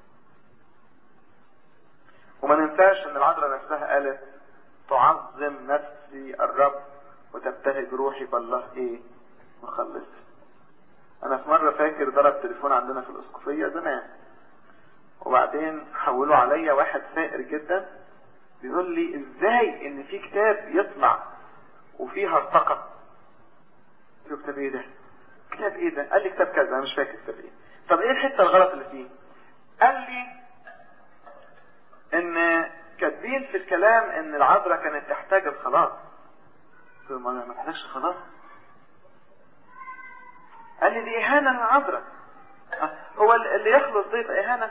وما ننساش ان العذراء نفسها قالت تعظم نفسي الرب وتبتهج روحي بالله ايه مخلص انا في مرة فاكر ضرب تليفون عندنا في الاسقفية زمان وبعدين حولوا عليا واحد فائر جدا بيقول لي ازاي ان في كتاب يطلع وفيه هرطقة قلت له كتاب ايه ده كتاب ايه ده قال لي كتاب كذا انا مش فاكر كتاب ايه طب ايه الحتة الغلط اللي فيه قال لي ان كاتبين في الكلام ان العذراء كانت تحتاج الخلاص قلت له ما أنا ما تحتاجش خلاص قال لي دي اهانة للعذراء أه، هو اللي يخلص ده يبقى اهانة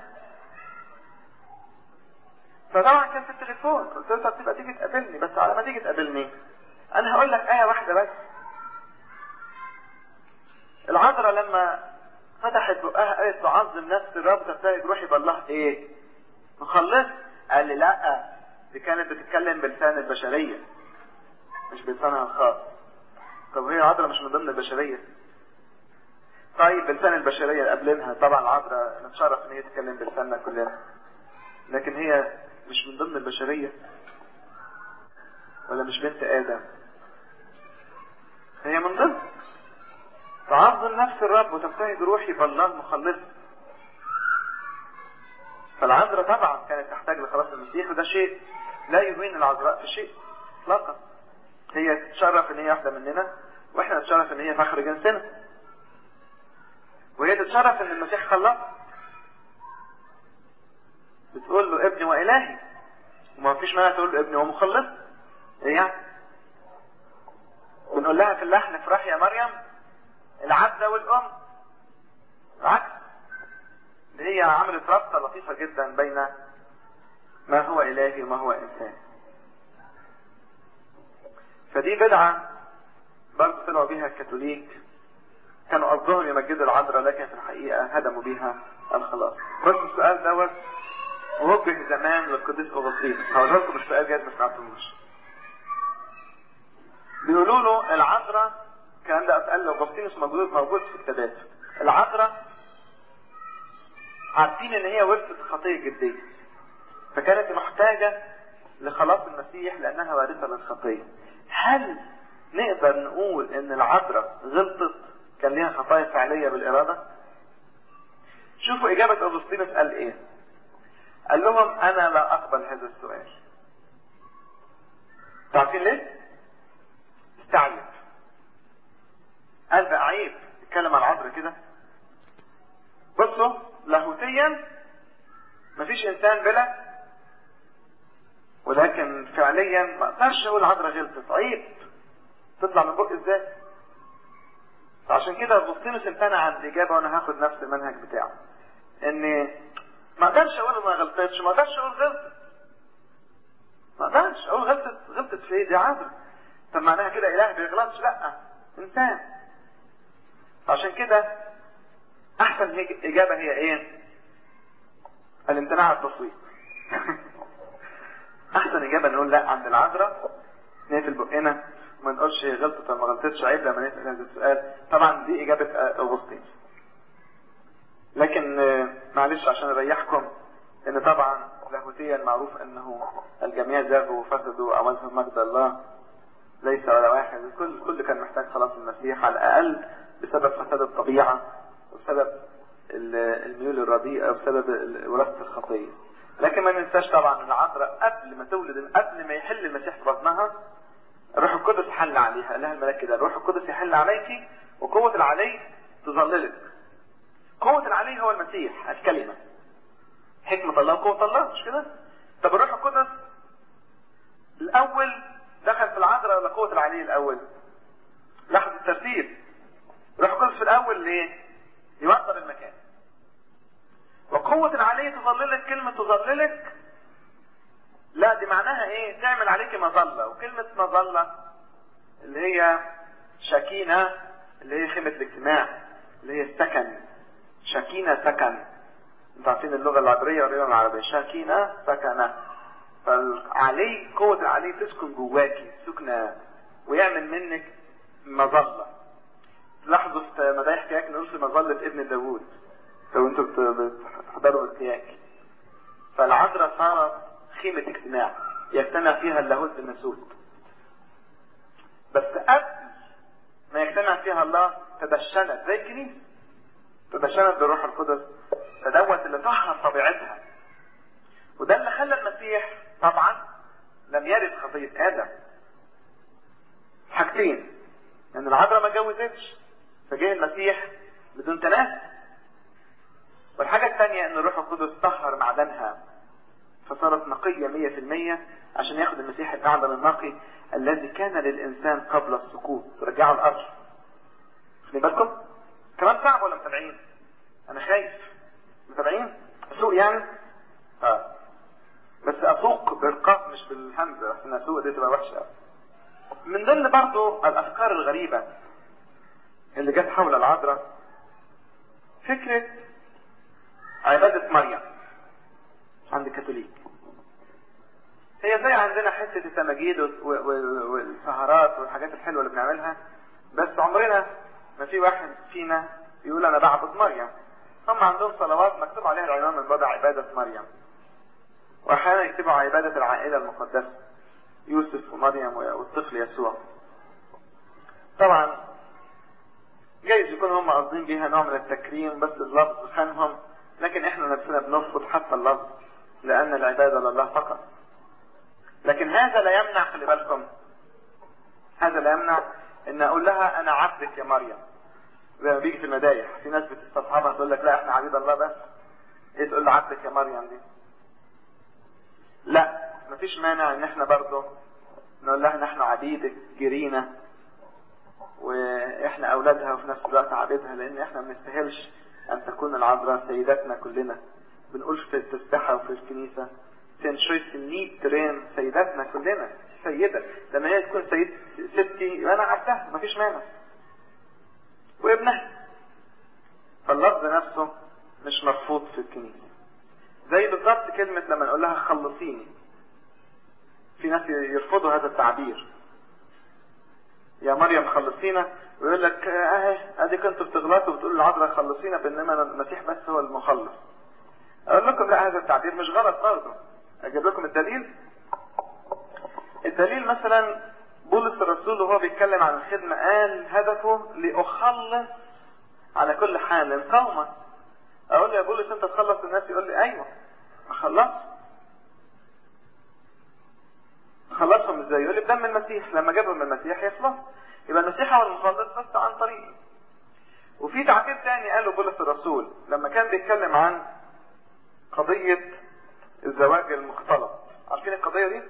فطبعا كان في التليفون قلت له طب تبقى تيجي تقابلني بس على ما تيجي تقابلني انا هقول لك ايه واحده بس العذراء لما فتحت بقها قالت تعظم نفس الرب تبتهج روحي بالله ايه مخلص قال لي لا دي كانت بتتكلم بلسان البشرية مش بلسانها الخاص طب هي العذراء مش من ضمن البشرية طيب بلسان البشرية اللي قبلنها طبعا العذراء نتشرف ان هي تتكلم بلساننا كلنا لكن هي مش من ضمن البشرية ولا مش بنت آدم هي من ضمن تعظم نفس الرب وتبتهج روحي بالله مخلص فالعذراء طبعا كانت تحتاج لخلاص المسيح وده شيء لا يهين العذراء في شيء اطلاقا هي تتشرف ان هي واحده مننا واحنا نتشرف ان هي فخر جنسنا وهي تتشرف ان المسيح خلص بتقول له ابني والهي وما فيش مانع تقول له ابني ومخلص ايه يعني بنقول لها في اللحن افرحي يا مريم العبدة والام العكس هي عملت رابطة لطيفة جدا بين ما هو الهي وما هو انسان فدي بدعة برضه طلعوا بيها الكاثوليك كانوا قصدهم يمجدوا العذراء لكن في الحقيقة هدموا بيها الخلاص بس السؤال دوت وجه زمان للقديس اغسطينوس هقول لكم السؤال جايز ما سمعتوش بيقولوا له العذراء الكلام ده اتقال لاغسطينوس موجود موجود في الكتابات العذراء عارفين ان هي ورثت خطيه جديه فكانت محتاجه لخلاص المسيح لانها وارثه للخطيه هل نقدر نقول ان العذراء غلطت كان ليها خطايا فعليه بالاراده شوفوا اجابه اغسطينوس قال ايه قال لهم انا لا اقبل هذا السؤال تعرفين ليه استعجب قال بقى عيب يتكلم على العذراء كده بصوا لاهوتيا مفيش انسان بلا ولكن فعليا ما اقدرش اقول العذراء غلطت عيب تطلع من بق ازاي عشان كده اغسطينوس امتنع عن الاجابه وانا هاخد نفس المنهج بتاعه ان ما اقدرش اقول ما غلطتش ما اقدرش اقول غلطت ما اقدرش اقول غلطت غلطت في ايه دي عذراء طب معناها كده اله بيغلطش لا انسان عشان كده احسن اجابه هي ايه الامتناع عن التصويت احسن اجابه نقول لا عند العذراء نقفل بقنا وما نقولش هي غلطت ولا ما غلطتش عيب لما نسال هذا السؤال طبعا دي اجابه اغسطينوس لكن معلش عشان اريحكم ان طبعا لاهوتيا معروف انه الجميع زاغوا وفسدوا وعوزهم مجد الله ليس ولا واحد الكل كل كان محتاج خلاص المسيح على الاقل بسبب فساد الطبيعه وبسبب الميول الرديئه وبسبب وراثه الخطيه لكن ما ننساش طبعا ان العذراء قبل ما تولد قبل ما يحل المسيح في بطنها الروح القدس حل عليها قال لها الملاك كده الروح القدس يحل عليك وقوه العلي تظللك قوه العلي هو المسيح الكلمه حكمه الله وقوه الله مش كده طب الروح القدس الاول دخل في العذراء ولا قوه العلي الاول لاحظ الترتيب الروح القدس في الاول ليه يوضب المكان وقوة العلي تظللك كلمة تظللك لا دي معناها ايه تعمل عليك مظلة وكلمة مظلة اللي هي شكينة اللي هي خيمة الاجتماع اللي هي السكن شكينة سكن انتوا عارفين اللغة العبرية واللغة العربية شكينة سكنة فالعلي قوة العلي تسكن جواكي سكنة ويعمل منك مظلة تلاحظوا في مدايح كياك نقول في مظلة ابن داوود لو انتوا بتحضروا الكياك فالعذراء صارت خيمة اجتماع يجتمع فيها اللاهوت بالناسوت بس قبل ما يجتمع فيها الله تدشنت زي الكنيسة تدشنت بالروح القدس فدوت اللي طهر طبيعتها وده اللي خلى المسيح طبعا لم يرث خطية آدم حاجتين ان العذراء ما اتجوزتش فجه المسيح بدون تناسل والحاجة الثانية ان الروح القدس طهر معدنها فصارت نقية مية في المية عشان ياخد المسيح المعدن النقي الذي كان للإنسان قبل السقوط رجعه الأرض خلي بالكم كلام صعب ولا متابعين أنا خايف متابعين أسوق يعني آه بس أسوق بالقاف مش بالهمزة عشان أسوق دي تبقى وحشة من ضمن برضو الأفكار الغريبة اللي جت حول العذراء فكرة عبادة مريم عند الكاثوليك هي زي عندنا حتة التماجيد والسهرات والحاجات الحلوة اللي بنعملها بس عمرنا ما في واحد فينا يقول أنا بعبد مريم هم عندهم صلوات مكتوب عليها العنوان من بره عبادة مريم وأحيانا يكتبوا عبادة العائلة المقدسة يوسف ومريم والطفل يسوع طبعا جايز يكون هم قاصدين بيها نوع من التكريم بس اللفظ خانهم لكن احنا نفسنا بنرفض حتى اللفظ لأن العبادة لله فقط لكن هذا لا يمنع خلي بالكم هذا لا يمنع ان اقول لها انا عبدك يا مريم زي ما بيجي في المدايح في ناس بتستصحبها تقول لك لا احنا عبيد الله بس ايه تقول له عبدك يا مريم دي لا مفيش مانع ان احنا برضه نقول لها نحن عبيدك جرينا واحنا اولادها وفي نفس الوقت عبيدها لان احنا ما بنستاهلش ان تكون العذراء سيدتنا كلنا بنقول في التسبحه وفي الكنيسه تنشوي سنيت ترين سيدتنا كلنا سيدة لما هي تكون سيد ستي يبقى انا عبدها مفيش مانع وابنها فاللفظ نفسه مش مرفوض في الكنيسة زي بالظبط كلمة لما نقول لها خلصيني في ناس يرفضوا هذا التعبير يا مريم خلصينا ويقول لك اهي ادي كنتوا بتغلطوا وبتقولوا العذراء خلصينا بينما المسيح بس هو المخلص اقول لكم لا هذا التعبير مش غلط برضه اجيب لكم الدليل الدليل مثلا بولس الرسول وهو بيتكلم عن الخدمة قال هدفه لأخلص على كل حال قوما أقول له يا بولس أنت تخلص الناس يقول لي أيوه أخلصهم أخلصهم إزاي؟ يقول لي بدم المسيح لما جابهم المسيح يخلص يبقى المسيح هو المخلص بس عن طريقي وفي تعبير تاني قاله بولس الرسول لما كان بيتكلم عن قضية الزواج المختلط عارفين القضية دي؟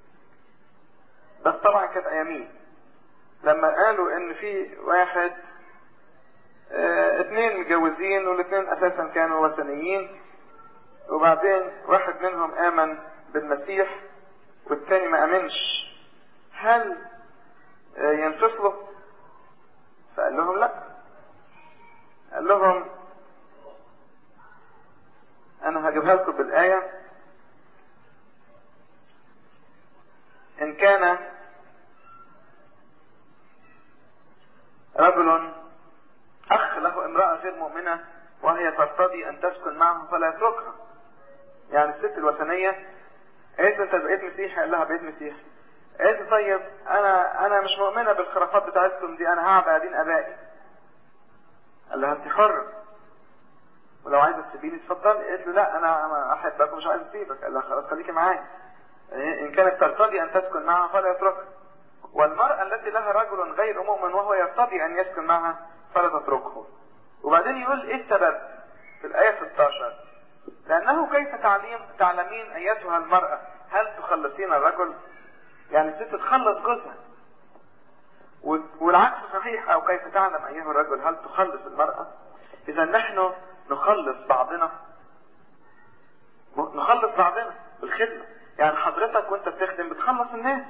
بس طبعا كانت ايامين لما قالوا ان في واحد اه اتنين متجوزين والاتنين اساسا كانوا وثنيين وبعدين واحد منهم امن بالمسيح والتاني ما امنش هل اه ينفصلوا فقال لهم لا قال لهم انا هجيبها لكم بالايه إن كان رجل أخ له امرأة غير مؤمنة وهي ترتضي أن تسكن معه فلا يتركها يعني الست الوثنية قالت له أنت بقيت مسيحي قال لها بقيت مسيحي قالت له طيب أنا أنا مش مؤمنة بالخرافات بتاعتكم دي أنا هعبد دين آبائي قال لها أنت حرة ولو عايزة تسيبيني اتفضلي قالت له لا أنا أحبك ومش عايز أسيبك قال لها خلاص خليكي معايا إن كانت ترتضي أن تسكن معها فلا يتركها والمرأة التي لها رجل غير مؤمن وهو يرتضي أن يسكن معها فلا تتركه وبعدين يقول إيه السبب في الآية 16 لأنه كيف تعليم تعلمين أيتها المرأة هل تخلصين الرجل يعني الست تخلص جوزها والعكس صحيح أو كيف تعلم أيها الرجل هل تخلص المرأة إذا نحن نخلص بعضنا نخلص بعضنا بالخدمة يعني حضرتك وانت بتخدم بتخلص الناس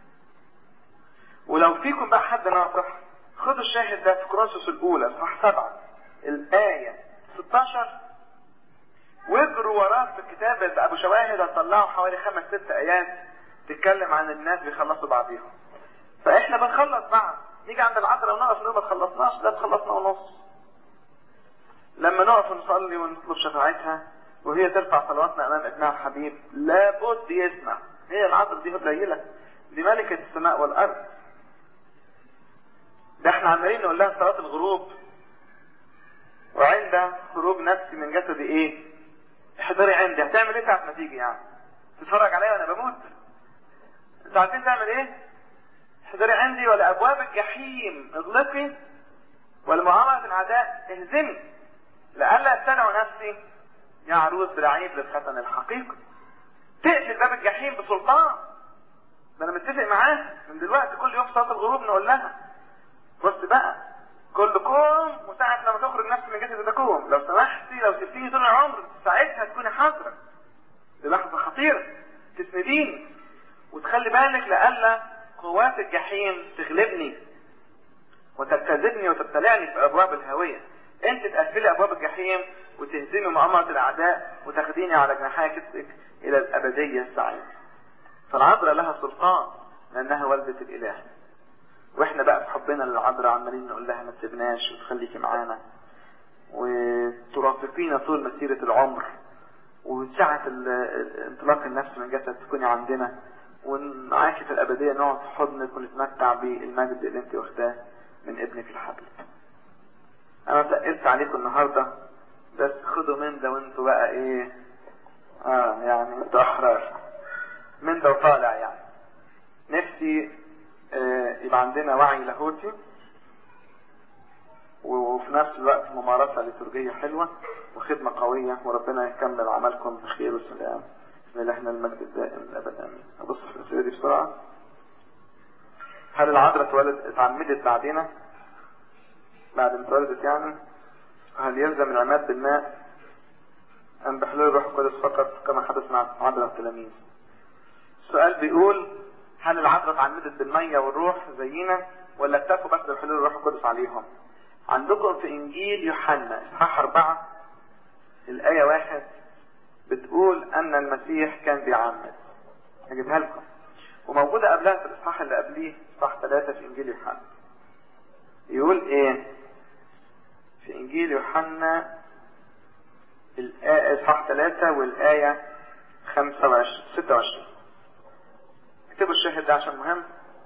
ولو فيكم بقى حد ناصح خدوا الشاهد ده في كورنثوس الاولى صح سبعة الاية 16 واجروا وراه في الكتاب اللي ابو شواهد هتطلعوا حوالي خمس ست ايات تتكلم عن الناس بيخلصوا بعضيهم فاحنا بنخلص بعض نيجي عند العذراء ونقف نقول ما تخلصناش لا تخلصنا ونص لما نقف ونصلي ونطلب شفاعتها وهي ترفع صلواتنا امام ابنها الحبيب لابد يسمع هي العذراء دي قليله دي ملكه السماء والارض ده احنا عمالين نقول لها صلاه الغروب وعند خروج نفسي من جسدي ايه احضري عندي هتعمل ايه ساعه ما تيجي يعني تتفرج عليا وانا بموت انت عارفين تعمل ايه احضري عندي ولا ابواب الجحيم اغلقي ولمعامله العداء اهزمي لئلا ابتلع نفسي يا عروس رعيب للختن الحقيقي تقفل باب الجحيم بسلطان ده انا متفق معاها من دلوقتي كل يوم صلاه الغروب نقول لها بص بقى كلكم وساعة لما تخرج نفسي من جسد تكون لو سمحتي لو سبتيني طول العمر ساعتها تكوني حاضرة دي لحظة خطيرة تسنديني وتخلي بالك لألا قوات الجحيم تغلبني وتبتزدني وتبتلعني في أبواب الهوية انت تقفلي أبواب الجحيم وتهزمي مؤامرة الأعداء وتاخديني على جناحي كتفك إلى الأبدية السعيدة فالعذراء لها سلطان لانها والدة الاله واحنا بقى في حبنا للعذراء عمالين نقول لها ما تسيبناش وتخليكي معانا وترافقينا طول مسيرة العمر وساعة انطلاق النفس من جسد تكوني عندنا ومعاكي في الأبدية نقعد في حضنك ونتمتع بالمجد اللي انت واخداه من ابنك الحبيب. أنا تقلت عليكم النهاردة بس خدوا من ده وانتوا بقى ايه اه يعني انتوا أحرار من ده وطالع يعني. نفسي آه يبقى عندنا وعي لاهوتي وفي نفس الوقت ممارسة لترجية حلوة وخدمة قوية وربنا يكمل عملكم بخير وسلام لإلهنا المجد الدائم الأبد آمين أبص في الأسئلة دي بسرعة هل العذراء اتولد اتعمدت بعدين بعد ما اتولدت يعني هل يلزم العماد بالماء أم بحلول الروح القدس فقط كما حدث مع عذراء التلاميذ السؤال بيقول هل العذراء اتعمدت بالمية والروح زينا ولا اكتفوا بس بحلول الروح القدس عليهم عندكم في انجيل يوحنا اصحاح اربعة الاية واحد بتقول ان المسيح كان بيعمد هجيبها لكم وموجودة قبلها في الاصحاح اللي قبليه اصحاح ثلاثة في انجيل يوحنا يقول ايه في انجيل يوحنا اصحاح ثلاثة والاية خمسة وعشرين ستة وعشرين اكتبوا الشاهد ده عشان مهم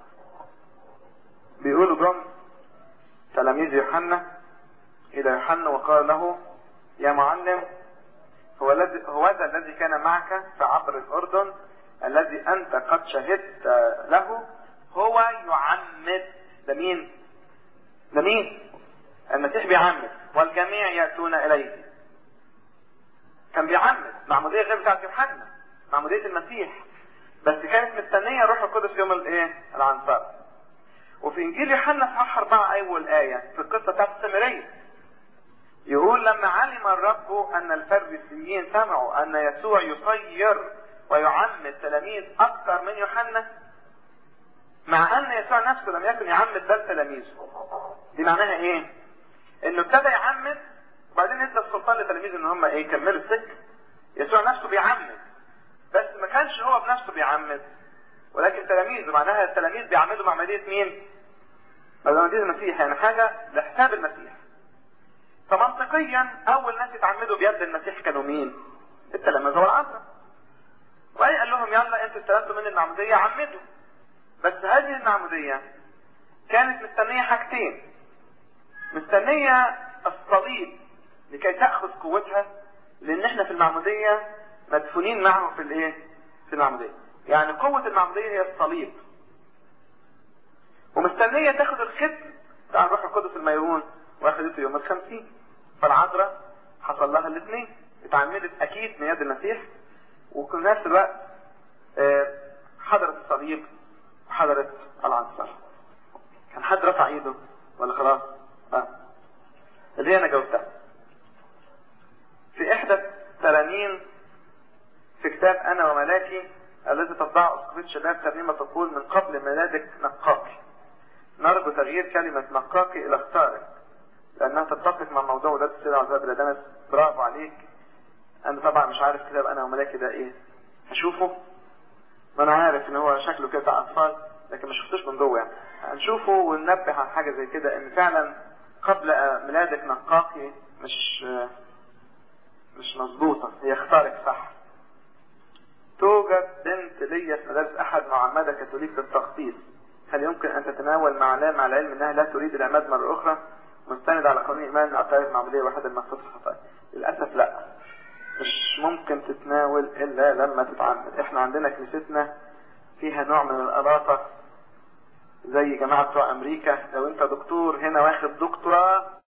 بيقولوا جم تلاميذ يوحنا إلى يوحنا وقال له يا معلم هو الذي هو ذا الذي كان معك في عبر الأردن الذي أنت قد شهدت له هو يعمد ده مين؟ ده مين؟ المسيح بيعمد والجميع يأتون إليه كان بيعمد معمودية غير بتاعت يوحنا معمودية المسيح بس كانت مستنية الروح القدس يوم الايه؟ العنصر وفي انجيل يوحنا اصحاح اربعة اول آية في القصة بتاعت السامرية يقول لما علم الرب ان الفريسيين سمعوا ان يسوع يصير ويعمد تلاميذ اكثر من يوحنا مع ان يسوع نفسه لم يكن يعمد بل تلاميذه دي معناها ايه انه ابتدى يعمد وبعدين ادى السلطان لتلاميذه ان هم ايه يكملوا السكه يسوع نفسه بيعمد بس ما كانش هو بنفسه بيعمد ولكن تلاميذه معناها التلاميذ بيعملوا معمدية مين؟ معمدية المسيح يعني حاجة لحساب المسيح. فمنطقيا أول ناس يتعمدوا بيد المسيح كانوا مين؟ التلاميذ والعذراء. وبعدين قال لهم يلا انتوا استلمتوا من المعمودية عمدوا. بس هذه المعمودية كانت مستنية حاجتين. مستنية الصليب لكي تأخذ قوتها لأن احنا في المعمودية مدفونين معه في الايه؟ في المعمودية. يعني قوة المعمودية هي الصليب ومستنية تاخد الختم بتاع الروح القدس الميرون واخدته يوم الخمسين فالعذراء حصل لها الاثنين اتعمدت اكيد من يد المسيح وفي نفس الوقت حضرت الصليب وحضرت العنصر كان حد رفع ايده ولا خلاص اه اللي انا جاوبتها في احدى الترانيم في كتاب انا وملاكي الذي تطبع اسقفية شباب ترنيمة تقول من قبل ميلادك نقاكي نرجو تغيير كلمة نقاكي إلى اختارك لأنها تتفق مع موضوع ولادة السيدة عزاب الأدانس برافو عليك أنا طبعا مش عارف كتاب أنا وملاكي ده إيه هشوفه ما أنا عارف إن هو شكله كده بتاع أطفال لكن ما شفتوش من جوه يعني هنشوفه وننبه على حاجة زي كده إن فعلا قبل ميلادك نقاكي مش مش مظبوطة هي اختارك صح توجد بنت ليا في مدارس احد معمده كاثوليك للتخصيص هل يمكن ان تتناول مع مع العلم انها لا تريد العماد مره اخرى مستند على قانون الايمان ان اعترف معموديه واحده المقصود الخطأ للاسف لا مش ممكن تتناول الا لما تتعمد احنا عندنا كنيستنا فيها نوع من الألاطة زي جماعة بتوع امريكا لو انت دكتور هنا واخد دكتوراه